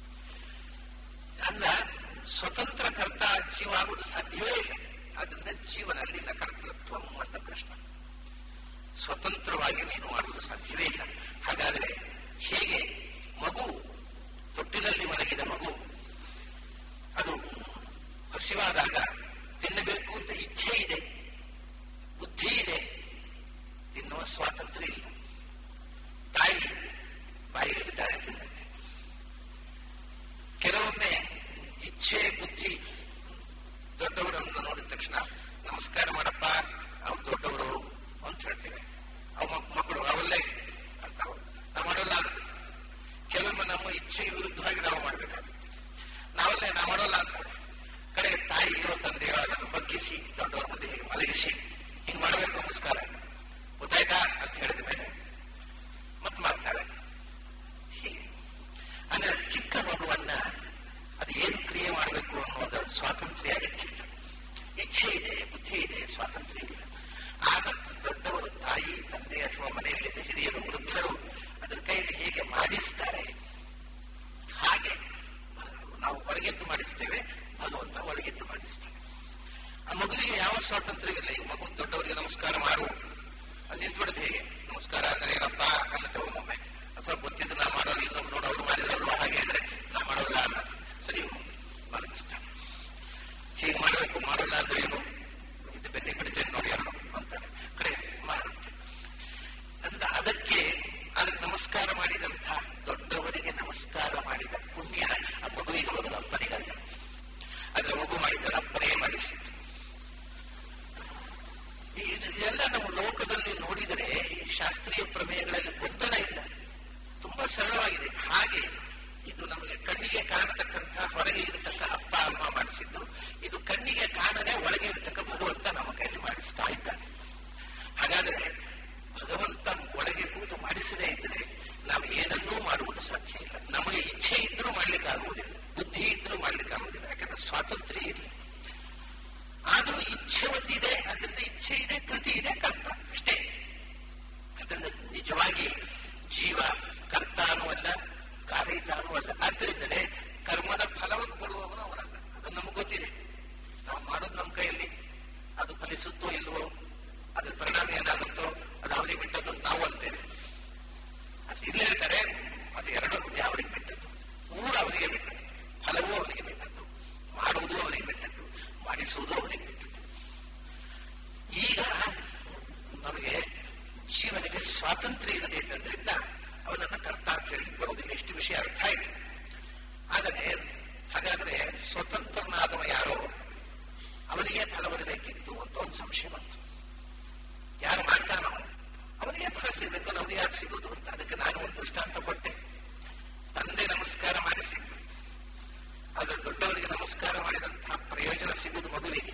ಅಂದ ಸ್ವತಂತ್ರ ಕರ್ತ ಜೀವ ಆಗುವುದು ಸಾಧ್ಯವೇ ಇಲ್ಲ ಆದ್ದರಿಂದ ಜೀವನಲ್ಲಿನ ಕರ್ತೃತ್ವ ಅಂತ ಪ್ರಶ್ನೆ ಸ್ವತಂತ್ರವಾಗಿ ನೀನು ಮಾಡುವುದು ಸಾಧ್ಯವೇ ಇಲ್ಲ ಹಾಗಾದರೆ ಹೇಗೆ ಮಗು ತೊಟ್ಟಿನಲ್ಲಿ ಮಲಗಿದ ಮಗು ಅದು ಹಸಿವಾದಾಗ ತಿನ್ನಬೇಕು ಅಂತ ಇಚ್ಛೆ ಇದೆ ಬುದ್ಧಿ ಇದೆ ತಿನ್ನುವ ಸ್ವಾತಂತ್ರ್ಯ ಇಲ್ಲ ತಾಯಿ ಬಾಯಿ ಹಿಡಿದಾಳೆ ತಿನ್ನತ್ತೆ ಕೆಲವೊಮ್ಮೆ ಇಚ್ಛೆ ಬುದ್ಧಿ ದೊಡ್ಡವರನ್ನು ನೋಡಿದ ತಕ್ಷಣ ನಮಸ್ಕಾರ ಮಾಡಪ್ಪ ಅವ್ರು ದೊಡ್ಡವರು ಅಂತ ಹೇಳ್ತೇವೆ ಅವ ಮಕ್ಕಳು ಅವಲ್ಲೇ ಅಂತ ನಾವು ಮಾಡೋಲ್ಲ ಅಂತ ಕೆಲವೊಮ್ಮೆ ನಮ್ಮ ಇಚ್ಛೆಗೆ ವಿರುದ್ಧವಾಗಿ ನಾವು ಮಾಡಬೇಕಾಗುತ್ತೆ ನಾವಲ್ಲೇ ನಾವು ಮಾಡೋಲ್ಲ ಅಂತ ಕಡೆ ತಾಯಿಯೋ ತಂದೆಯೋ ಅದನ್ನು ಬಗ್ಗಿಸಿ ದೊಡ್ಡವರ ಮುಂದೆ ಹೀಗೆ ಮಲಗಿಸಿ ಹಿಂಗೆ ಮಾಡಬೇಕು ನಮಸ್ಕಾರ ಗೊತ್ತಾಯ್ತಾ ಅಂತ ಹೇಳಿದ ಮೇಲೆ ಮತ್ತೆ ಮಾಡ್ತಾಳೆ ಹೀಗೆ ಅಂದ್ರೆ ಚಿಕ್ಕ ಮಗುವನ್ನ ಅದು ಏನು ಕ್ರಿಯೆ ಮಾಡಬೇಕು ಅನ್ನೋದರ ಸ್ವಾತಂತ್ರ್ಯ ಅದಕ್ಕಿಲ್ಲ ಇಚ್ಛೆ ಇದೆ ಬುದ್ಧಿ ಇದೆ ಸ್ವಾತಂತ್ರ್ಯ ಇಲ್ಲ ಆಗ ದೊಡ್ಡವರು ತಾಯಿ ತಂದೆ ಅಥವಾ ಮನೆಯಲ್ಲಿದ್ದ ಹಿರಿಯರು ವೃದ್ಧರು ಅದರ ಕೈಯಲ್ಲಿ ಹೇಗೆ ಮಾಡಿಸ್ತಾರೆ ಹಾಗೆ ನಾವು ಹೊರಗೆದ್ದು ಮಾಡಿಸ್ತೇವೆ ಭಗವಂತ ಒಳಗೆದ್ದು ಮಾಡಿಸ್ತಾನೆ ಆ ಮಗುವಿಗೆ ಯಾವ ಸ್ವಾತಂತ್ರ್ಯವಿಲ್ಲ ಈ ಮಗು ದೊಡ್ಡವರಿಗೆ ನಮಸ್ಕಾರ ಮಾಡು ಅದು ನಿಂತ್ಬಿಡುತ್ತೆ ಹೇಗೆ ನಮಸ್ಕಾರ ಅಂದ್ರೆ ಏನಪ್ಪ ಅನ್ನತ್ತೆ ಒಮ್ಮೊಮ್ಮೆ ಅಥವಾ ಗೊತ್ತಿದ್ದು ನಾ ಮಾಡೋರು ಇನ್ನೊಬ್ಬ ನೋಡು ಅವ್ರು ಮಾಡಿದ್ರಲ್ವ ಹಾಗೆ ಅಂದ್ರೆ ನಾ ಮಾಡೋಲ್ಲ ಅನ್ನೋದು ಸರಿ ಮಲಗಿಸ್ತಾನೆ ಹೀಗೆ ಮಾಡಬೇಕು ಮಾಡೋಲ್ಲ ಅಂದ್ರೆ ಏನು ಇದು ಬೆನ್ನಿ ಬಿಡ್ತೇನೆ ನೋಡಿ ಅಲ್ಲ ಅಂತಾನೆ ಕಡೆ ಮಾಡುತ್ತೆ ಅಂತ ಅದಕ್ಕೆ ಅದಕ್ಕೆ ನಮಸ್ಕಾರ ಮಾಡಿದಂಥ ದೊಡ್ಡವರಿಗೆ ನಮಸ್ಕಾರ ಮಾಡಿದ ಪುಣ್ಯ ಆ ಮಗುವಿಗೆ ಬರೋದು ಅಪ್ಪನಿಗಲ್ಲ ಆದ್ರೆ ಮಗು ಮಾಡಿದ್ದರೆ ಅಪ್ಪನೇ ಮಾಡಿಸಿತ್ತು ಇದೆಲ್ಲ ನಾವು ಲೋಕದಲ್ಲಿ ನೋಡಿದರೆ ಈ ಶಾಸ್ತ್ರೀಯ ಪ್ರಮೇಯಗಳಲ್ಲಿ ಗೊಂದಲ ಇಲ್ಲ ತುಂಬಾ ಸರಳವಾಗಿದೆ ಹಾಗೆ ಇದು ನಮಗೆ ಕಣ್ಣಿಗೆ ಕಾಣತಕ್ಕಂಥ ಹೊರಗೆ ಇರತಕ್ಕ ಅಪ್ಪ ಅಮ್ಮ ಮಾಡಿಸಿದ್ದು ಇದು ಕಣ್ಣಿಗೆ ಕಾಣದೆ ಒಳಗೆ ಇರತಕ್ಕ ಭಗವಂತ ನಮ್ಮ ಕೈಯಲ್ಲಿ ಮಾಡಿಸ್ತಾ ಇದ್ದಾನೆ ಹಾಗಾದ್ರೆ ಭಗವಂತ ಒಳಗೆ ಕೂತು ಮಾಡಿಸದೇ ಇದ್ರೆ ನಾವು ಏನನ್ನೂ ಮಾಡುವುದು ಸಾಧ್ಯ ಇಲ್ಲ ನಮಗೆ ಇಚ್ಛೆ ಇದ್ರೂ ಮಾಡ್ಲಿಕ್ಕೆ ಆಗುವುದಿಲ್ಲ ಬುದ್ಧಿ ಇದ್ರೂ ಮಾಡ್ಲಿಕ್ಕೆ ಆಗುವುದಿಲ್ಲ ಯಾಕಂದ್ರೆ ಸ್ವಾತಂತ್ರ್ಯ ಇಲ್ಲ ಆದರೂ ಇಚ್ಛೆ ಒಂದಿದೆ ಅದರಿಂದ ಇಚ್ಛೆ ಇದೆ ಕೃತಿ ಇದೆ ಕರ್ತ ಅಷ್ಟೇ ಅದರಿಂದ ನಿಜವಾಗಿ ಜೀವ ಕರ್ತಾನೂ ಅಲ್ಲ ಕಾರಯಿತಾನೂ ಅಲ್ಲ ಆದ್ದರಿಂದಲೇ ಕರ್ಮದ ಫಲವನ್ನು ಕೊಡುವವನು ಅವನಲ್ಲ ಅದು ನಮಗೆ ಗೊತ್ತಿದೆ ನಾವು ಮಾಡೋದು ನಮ್ಮ ಕೈಯಲ್ಲಿ ಅದು ಫಲಿಸುತ್ತೋ ಇಲ್ವೋ ಅದ್ರ ಪರಿಣಾಮ ಏನಾಗುತ್ತೋ ಅದು ಅವರಿಗೆ ಬಿಟ್ಟದ್ದು ಅಂತ ನಾವು ಅಂತೇವೆ ಅದು ಇಲ್ಲೇ ಹೇಳ್ತಾರೆ ಅದು ಎರಡು ಅವರಿಗೆ ಬಿಟ್ಟದ್ದು ಊರು ಅವರಿಗೆ ಬಿಟ್ಟದ್ದು ಫಲವೂ ಅವರಿಗೆ ಬಿಟ್ಟದ್ದು ಮಾಡುವುದು ಅವರಿಗೆ ಬಿಟ್ಟದ್ದು ಮಾಡಿಸುವುದು ಅವರಿಗೆ ಬಿಟ್ಟದ್ದು ಈಗ ನಮಗೆ ಜೀವನಿಗೆ ಸ್ವಾತಂತ್ರ್ಯ ಇಲ್ಲದೆ ಇದ್ದರಿಂದ ಅವನನ್ನ ಕರ್ತ ಅಂತ ಹೇಳಿ ಬರುವುದಿಲ್ಲ ಇಷ್ಟು ವಿಷಯ ಅರ್ಥ ಆಯ್ತು ಆದರೆ ಹಾಗಾದ್ರೆ ಸ್ವತಂತ್ರನಾದವ ಯಾರೋ ಅವನಿಗೆ ಫಲ ಬರಬೇಕಿತ್ತು ಅಂತ ಒಂದು ಸಂಶಯ ಬಂತು ಯಾರು ಮಾಡ್ತಾನೋ ಅವನಿಗೆ ಫಲ ಸಿಗಬೇಕು ನಮ್ಗೆ ಯಾಕೆ ಸಿಗೋದು ಅಂತ ಅದಕ್ಕೆ ನಾನು ಒಂದು ದೃಷ್ಟಾಂತ ಕೊಟ್ಟೆ ತಂದೆ ನಮಸ್ಕಾರ ಮಾಡಿಸಿದ್ದು ಆದ್ರೆ ದೊಡ್ಡವರಿಗೆ ನಮಸ್ಕಾರ ಮಾಡಿದಂತಹ ಪ್ರಯೋಜನ ಸಿಗುವುದು ಮಗುವಿಗೆ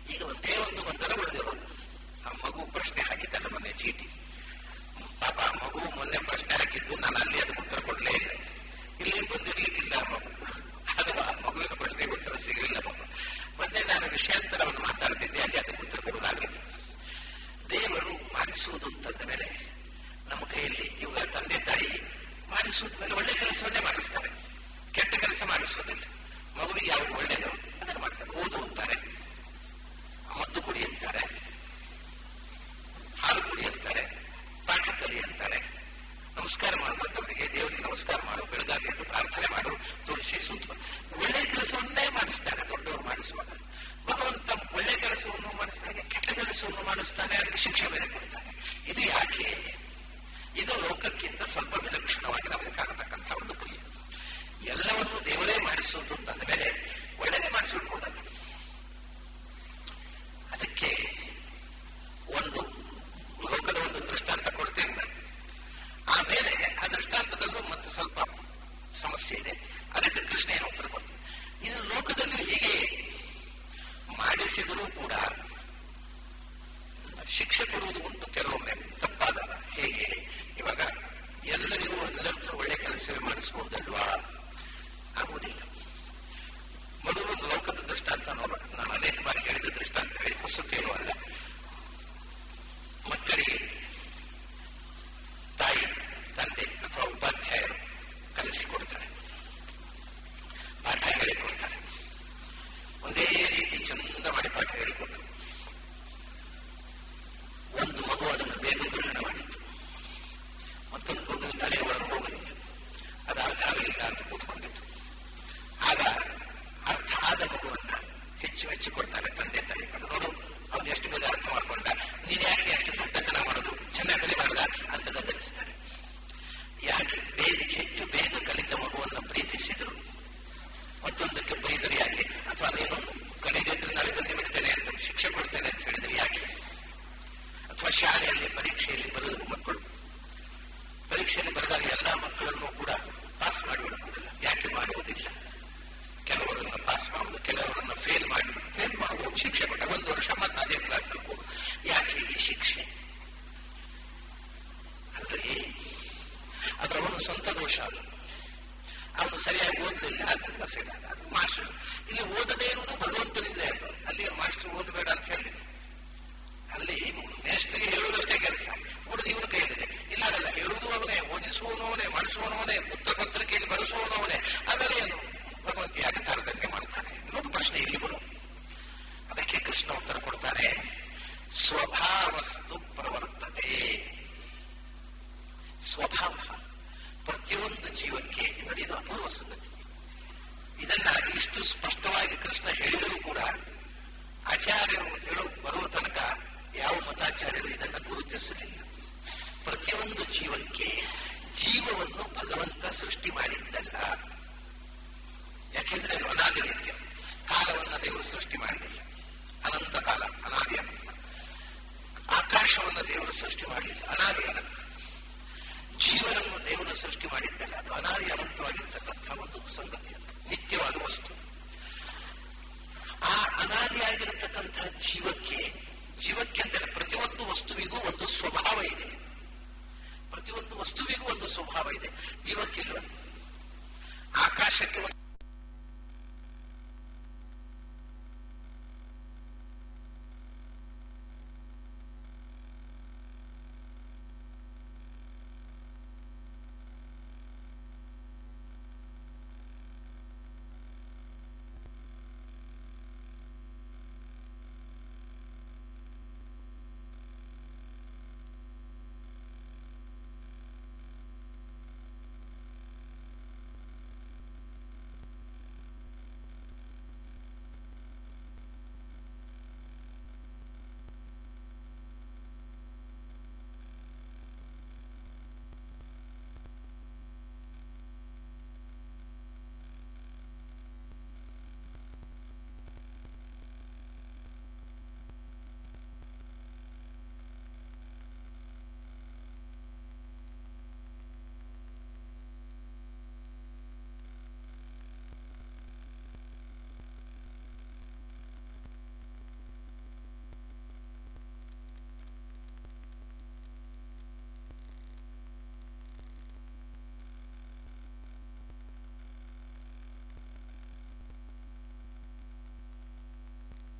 ಈಗ ಒಂದೇ ಒಂದು ಗೊಂದಲ ಉಳಿದಿರೋದು ಆ ಮಗು ಪ್ರಶ್ನೆ ಹಾಕಿದ್ದಲ್ಲ ಮೊನ್ನೆ ಚೀಟಿ ಪಾಪ ಆ ಮಗು ಮೊನ್ನೆ ಪ್ರಶ್ನೆ ಹಾಕಿದ್ದು ನಾನು ಅಲ್ಲಿ ಅದಕ್ಕೆ ಉತ್ತರ ಕೊಡ್ಲೇ ಇಲ್ಲ ಇಲ್ಲಿ ಬಂದಿರ್ಲಿಕ್ಕಿಲ್ಲ ಆ ಮಗು ಅಥವಾ ಮಗುವಿನ ಪ್ರಶ್ನೆಗೆ ಉತ್ತರ ಸಿಗಲಿಲ್ಲ ಮಗು ಮೊನ್ನೆ ನಾನು ವಿಷಯಾಂತರವನ್ನು ಮಾತಾಡ್ತಿದ್ದೆ ಅಲ್ಲಿ ಅದಕ್ಕೆ ಉತ್ತರ ಕೊಡುವುದಾಗಲಿಲ್ಲ ದೇವರು ಮಾಡಿಸುವುದು ಅಂತಂದ ಮೇಲೆ ನಮ್ಮ ಕೈಯಲ್ಲಿ ಇವಾಗ ತಂದೆ ತಾಯಿ ಮಾಡಿಸುವುದ ಮೇಲೆ ಒಳ್ಳೆ ಕೆಲಸವನ್ನೇ ಮಾಡಿಸ್ತಾರೆ ಕೆಟ್ಟ ಕೆಲಸ ಮಾಡಿಸುವುದಿಲ್ಲ ಮಗುವಿಗೆ ಯಾವುದು ಒಳ್ಳೆಯದು ಅದನ್ನು ಮಾಡಿಸ್ತಾರೆ ಓದು ಅಂತಾರೆ ಮದ್ದು ಕುಡಿ ಅಂತಾರೆ ಹಾಲು ಕುಡಿ ಅಂತಾರೆ ಪಾಠ ಕಲಿ ಅಂತಾರೆ ನಮಸ್ಕಾರ ಮಾಡು ದೊಡ್ಡವರಿಗೆ ದೇವರಿಗೆ ನಮಸ್ಕಾರ ಮಾಡು ಬೆಳಗಾವಿ ಎಂದು ಪ್ರಾರ್ಥನೆ ಮಾಡು ತುಳಸಿ ಸೂತ್ರ ಒಳ್ಳೆ ಕೆಲಸವನ್ನೇ ಮಾಡಿಸ್ತಾರೆ ದೊಡ್ಡವರು ಮಾಡಿಸುವಾಗ ಭಗವಂತ ಒಳ್ಳೆ ಕೆಲಸವನ್ನು ಮಾಡಿಸಿದಾಗ ಕೆಟ್ಟ ಕೆಲಸವನ್ನು ಮಾಡಿಸ್ತಾನೆ ಅದಕ್ಕೆ ಶಿಕ್ಷೆ ಬೇರೆ ಕೊಡ್ತಾನೆ ಇದು ಯಾಕೆ ಇದು ಲೋಕಕ್ಕಿಂತ ಸ್ವಲ್ಪ ವಿಲಕ್ಷಣವಾಗಿ ನಮಗೆ ಕಾಣತಕ್ಕಂಥ ಒಂದು ಕ್ರಿಯೆ ಎಲ್ಲವನ್ನು ದೇವರೇ ಮಾಡಿಸುವುದು ಅಂತಂದ ಮೇಲೆ ಒಳ್ಳೆಯದೇ ಮಾಡಿಸಿಬಿಡ್ಬೋದಲ್ಲ ಅದಕ್ಕೆ ಒಂದು ಲೋಕದ ಒಂದು ದೃಷ್ಟಾಂತ ಕೊಡ್ತೇನೆ ನಾನು ಆಮೇಲೆ ಆ ದೃಷ್ಟಾಂತದಲ್ಲೂ ಮತ್ತೆ ಸ್ವಲ್ಪ ಸಮಸ್ಯೆ ಇದೆ ಅದಕ್ಕೆ ಕೃಷ್ಣ ಏನು ಉತ್ತರ ಕೊಡ್ತಾನೆ ಇದು ಲೋಕದಲ್ಲಿ ಹೀಗೆ ಮಾಡಿಸಿದರೂ ಕೂಡ ಶಿಕ್ಷೆ ಕೊಡುವುದು ಉಂಟು ಕೆಲವೊಮ್ಮೆ ತಪ್ಪಾದಾಗ ಹೇಗೆ ಇವಾಗ ಎಲ್ಲರಿಗೂ ಎಲ್ಲರ ಒಳ್ಳೆ ಕೆಲಸವೇ ಮಾಡಿಸಬಹುದಲ್ವಾ ಆಗುವುದಿಲ್ಲ ಮೊದಲು ಒಂದು ಲೋಕದ ದೃಷ್ಟಾಂತ ನೋಡೋಣ ನಾನು ಅನೇಕ ಬಾರಿ ಹೇಳಿದ ದೃಷ್ಟಾಂತಗಳೇ ಹೊಸತೇನೂ ಅಲ್ಲ ಮಕ್ಕಳಿಗೆ ತಾಯಿ ತಂದೆ ಅಥವಾ ಉಪಾಧ್ಯಾಯರು ಕಲಿಸಿಕೊಡ್ತಾರೆ ಪಾಠ ಹೇಳಿಕೊಡ್ತಾರೆ ಒಂದೇ ರೀತಿ ಚಂದ ಮಾಡಿ ಪಾಠ ಹೇಳಿಕೊಟ್ಟು ಒಂದು ಮಗು ಅದನ್ನು ಬೇಗ ಗ್ರಹಣ ಮಾಡಿತು ಮತ್ತೊಂದು ಮಗು ತಲೆಯ ಒಳಗೆ ಹೋಗಲಿಲ್ಲ ಅದು ಅರ್ಥ ಆಗಲಿಲ್ಲ ಅಂತ ಕೂತ್ಕೊಂಡಿತ್ತು ಆಗ ಅರ್ಥ ಆದ ಮಗುವನ್ನ ಹೆಚ್ಚು ಹೆಚ್ಚು ಕೊಡ್ತಾರೆ ತಂದೆ ತಾಯಿ ಕಡೆ ನೋಡು ಅವನು ಎಷ್ಟು ಬೇಗ ಅರ್ಥ ಮಾಡ್ಕೊಂಡ ನೀನ್ ಯಾಕೆ ಅಷ್ಟು ದೊಡ್ಡತನ ಮಾಡೋದು ಚೆನ್ನಾಗಿ ಕಲಿಬಾರ್ದ ಅಂತ ಗದರಿಸ್ತಾರೆ ಯಾಕೆ ಬೇಗ ಹೆಚ್ಚು ಬೇಗ ಕಲಿತ ಮಗುವನ್ನು ಪ್ರೀತಿಸಿದ್ರು ಮತ್ತೊಂದಕ್ಕೆ ಬೈದರೆ ಯಾಕೆ ಅಥವಾ ನೀನು ಕಲಿದಿದ್ರೆ ನಾಳೆ ಬಂದು ಬಿಡ್ತೇನೆ ಅಂತ ಶಿಕ್ಷೆ ಕೊಡ್ತೇನೆ ಅಂತ ಹೇಳಿದ್ರೆ ಯಾಕೆ ಅಥವಾ ಶಾಲೆಯಲ್ಲಿ ಪರೀಕ್ಷೆಯಲ್ಲಿ ಬರೆದ ಮಕ್ಕಳು ಪರೀಕ್ಷೆಯಲ್ಲಿ ಬರೆದಾಗ ಎಲ್ಲ ಮಕ್ಕಳನ್ನು ಕೂಡ ಪಾಸ್ ಮಾಡಿಬಿಡುವುದಿಲ್ಲ ಯಾಕೆ ಮಾಡುವುದಿಲ್ಲ ಕೆಲವರನ್ನು ಪಾಸ್ ಮಾಡುವುದು ಕೆಲವರನ್ನು ಫೇಲ್ ಮಾಡಿ ಫೇಲ್ ಮಾಡುವುದು ಶಿಕ್ಷೆ ಕೊಟ್ಟ ಒಂದು ವರ್ಷ ಮತ್ತೆ ಅದೇ ಕ್ಲಾಸ್ ಹೋಗುದು ಯಾಕೆ ಈ ಶಿಕ್ಷೆ ಅಲ್ರಿ ಅದು ಅವನು ಸ್ವಂತ ದೋಷ ಅದು ಅವನು ಸರಿಯಾಗಿ ಓದಲಿಲ್ಲ ಅದರಿಂದ ಫೇಲ್ ಆದ ಅದು ಮಾಸ್ಟರ್ ಇಲ್ಲಿ ಓದದೇ ಇರುವುದು ಭಗವಂತನಿಂದಲೇ ಅಲ್ವ ಅಲ್ಲಿ ಮಾಸ್ಟರ್ ಓದಬೇಡ ಅಂತ ಹೇಳಿ ಅಲ್ಲಿ ಮೇಸ್ಟ್ರಿಗೆ ಹೇಳುವುದಷ್ಟೇ ಕೆಲಸ ಉಳಿದು ಇವನ ಕೈಯಲ್ಲಿದೆ ಇಲ್ಲ ಅದಲ್ಲ ಹೇಳುವುದು ಅವನೇ ಓದಿಸುವವನು ಅವನೇ ಮಾಡಿಸುವವನು ಉತ್ತರ ಪತ್ರಿಕೆಯಲ್ಲಿ ಬರೆಸುವವನು ಅವನೇ ಆಮೇಲೆ ಏನು ಭಗವಂತ ಯಾಕೆ ತಾರತಮ್ಯ ಮಾಡ್ತಾನೆ ಇನ್ನೊಂದು ಪ್ರಶ್ನೆ ಇಲ್ಲಿ ಬರು ಅದಕ್ಕೆ ಕೃಷ್ಣ ಉತ್ತರ ಕೊಡ್ತಾನೆ ಸ್ವಭಾವಸ್ತು ಪ್ರವರ್ತತೆ ಸ್ವಭಾವ ಪ್ರತಿಯೊಂದು ಜೀವಕ್ಕೆ ನೋಡಿ ಇದು ಅಪೂರ್ವ ಸಂಗತಿ ಇದನ್ನ ಇಷ್ಟು ಸ್ಪಷ್ಟವಾಗಿ ಕೃಷ್ಣ ಹೇಳಿದರೂ ಕೂಡ ಆಚಾರ್ಯರು ಹೇಳೋ ಬರುವ ತನಕ ಯಾವ ಮತಾಚಾರ್ಯರು ಇದನ್ನು ಗುರುತಿಸಲಿಲ್ಲ ಪ್ರತಿಯೊಂದು ಜೀವಕ್ಕೆ ಜೀವವನ್ನು ಭಗವಂತ ಸೃಷ್ಟಿ ಮಾಡಿದ್ದಲ್ಲ ಯಾಕೆಂದ್ರೆ ಅದು ಅನಾದಿ ನಿತ್ಯ ಕಾಲವನ್ನ ದೇವರು ಸೃಷ್ಟಿ ಮಾಡಲಿಲ್ಲ ಅನಂತ ಕಾಲ ಅನಾದಿ ಅನಂತ ಆಕಾಶವನ್ನ ದೇವರು ಸೃಷ್ಟಿ ಮಾಡಲಿಲ್ಲ ಅನಾದಿ ಅನಂತ ಜೀವನನ್ನು ದೇವರು ಸೃಷ್ಟಿ ಮಾಡಿದ್ದಲ್ಲ ಅದು ಅನಾದಿ ಅನಂತವಾಗಿರ್ತಕ್ಕಂಥ ಒಂದು ಸಂಗತಿ ಅದು ನಿತ್ಯವಾದ ವಸ್ತು ಆ ಅನಾದಿಯಾಗಿರತಕ್ಕಂತಹ ಜೀವಕ್ಕೆ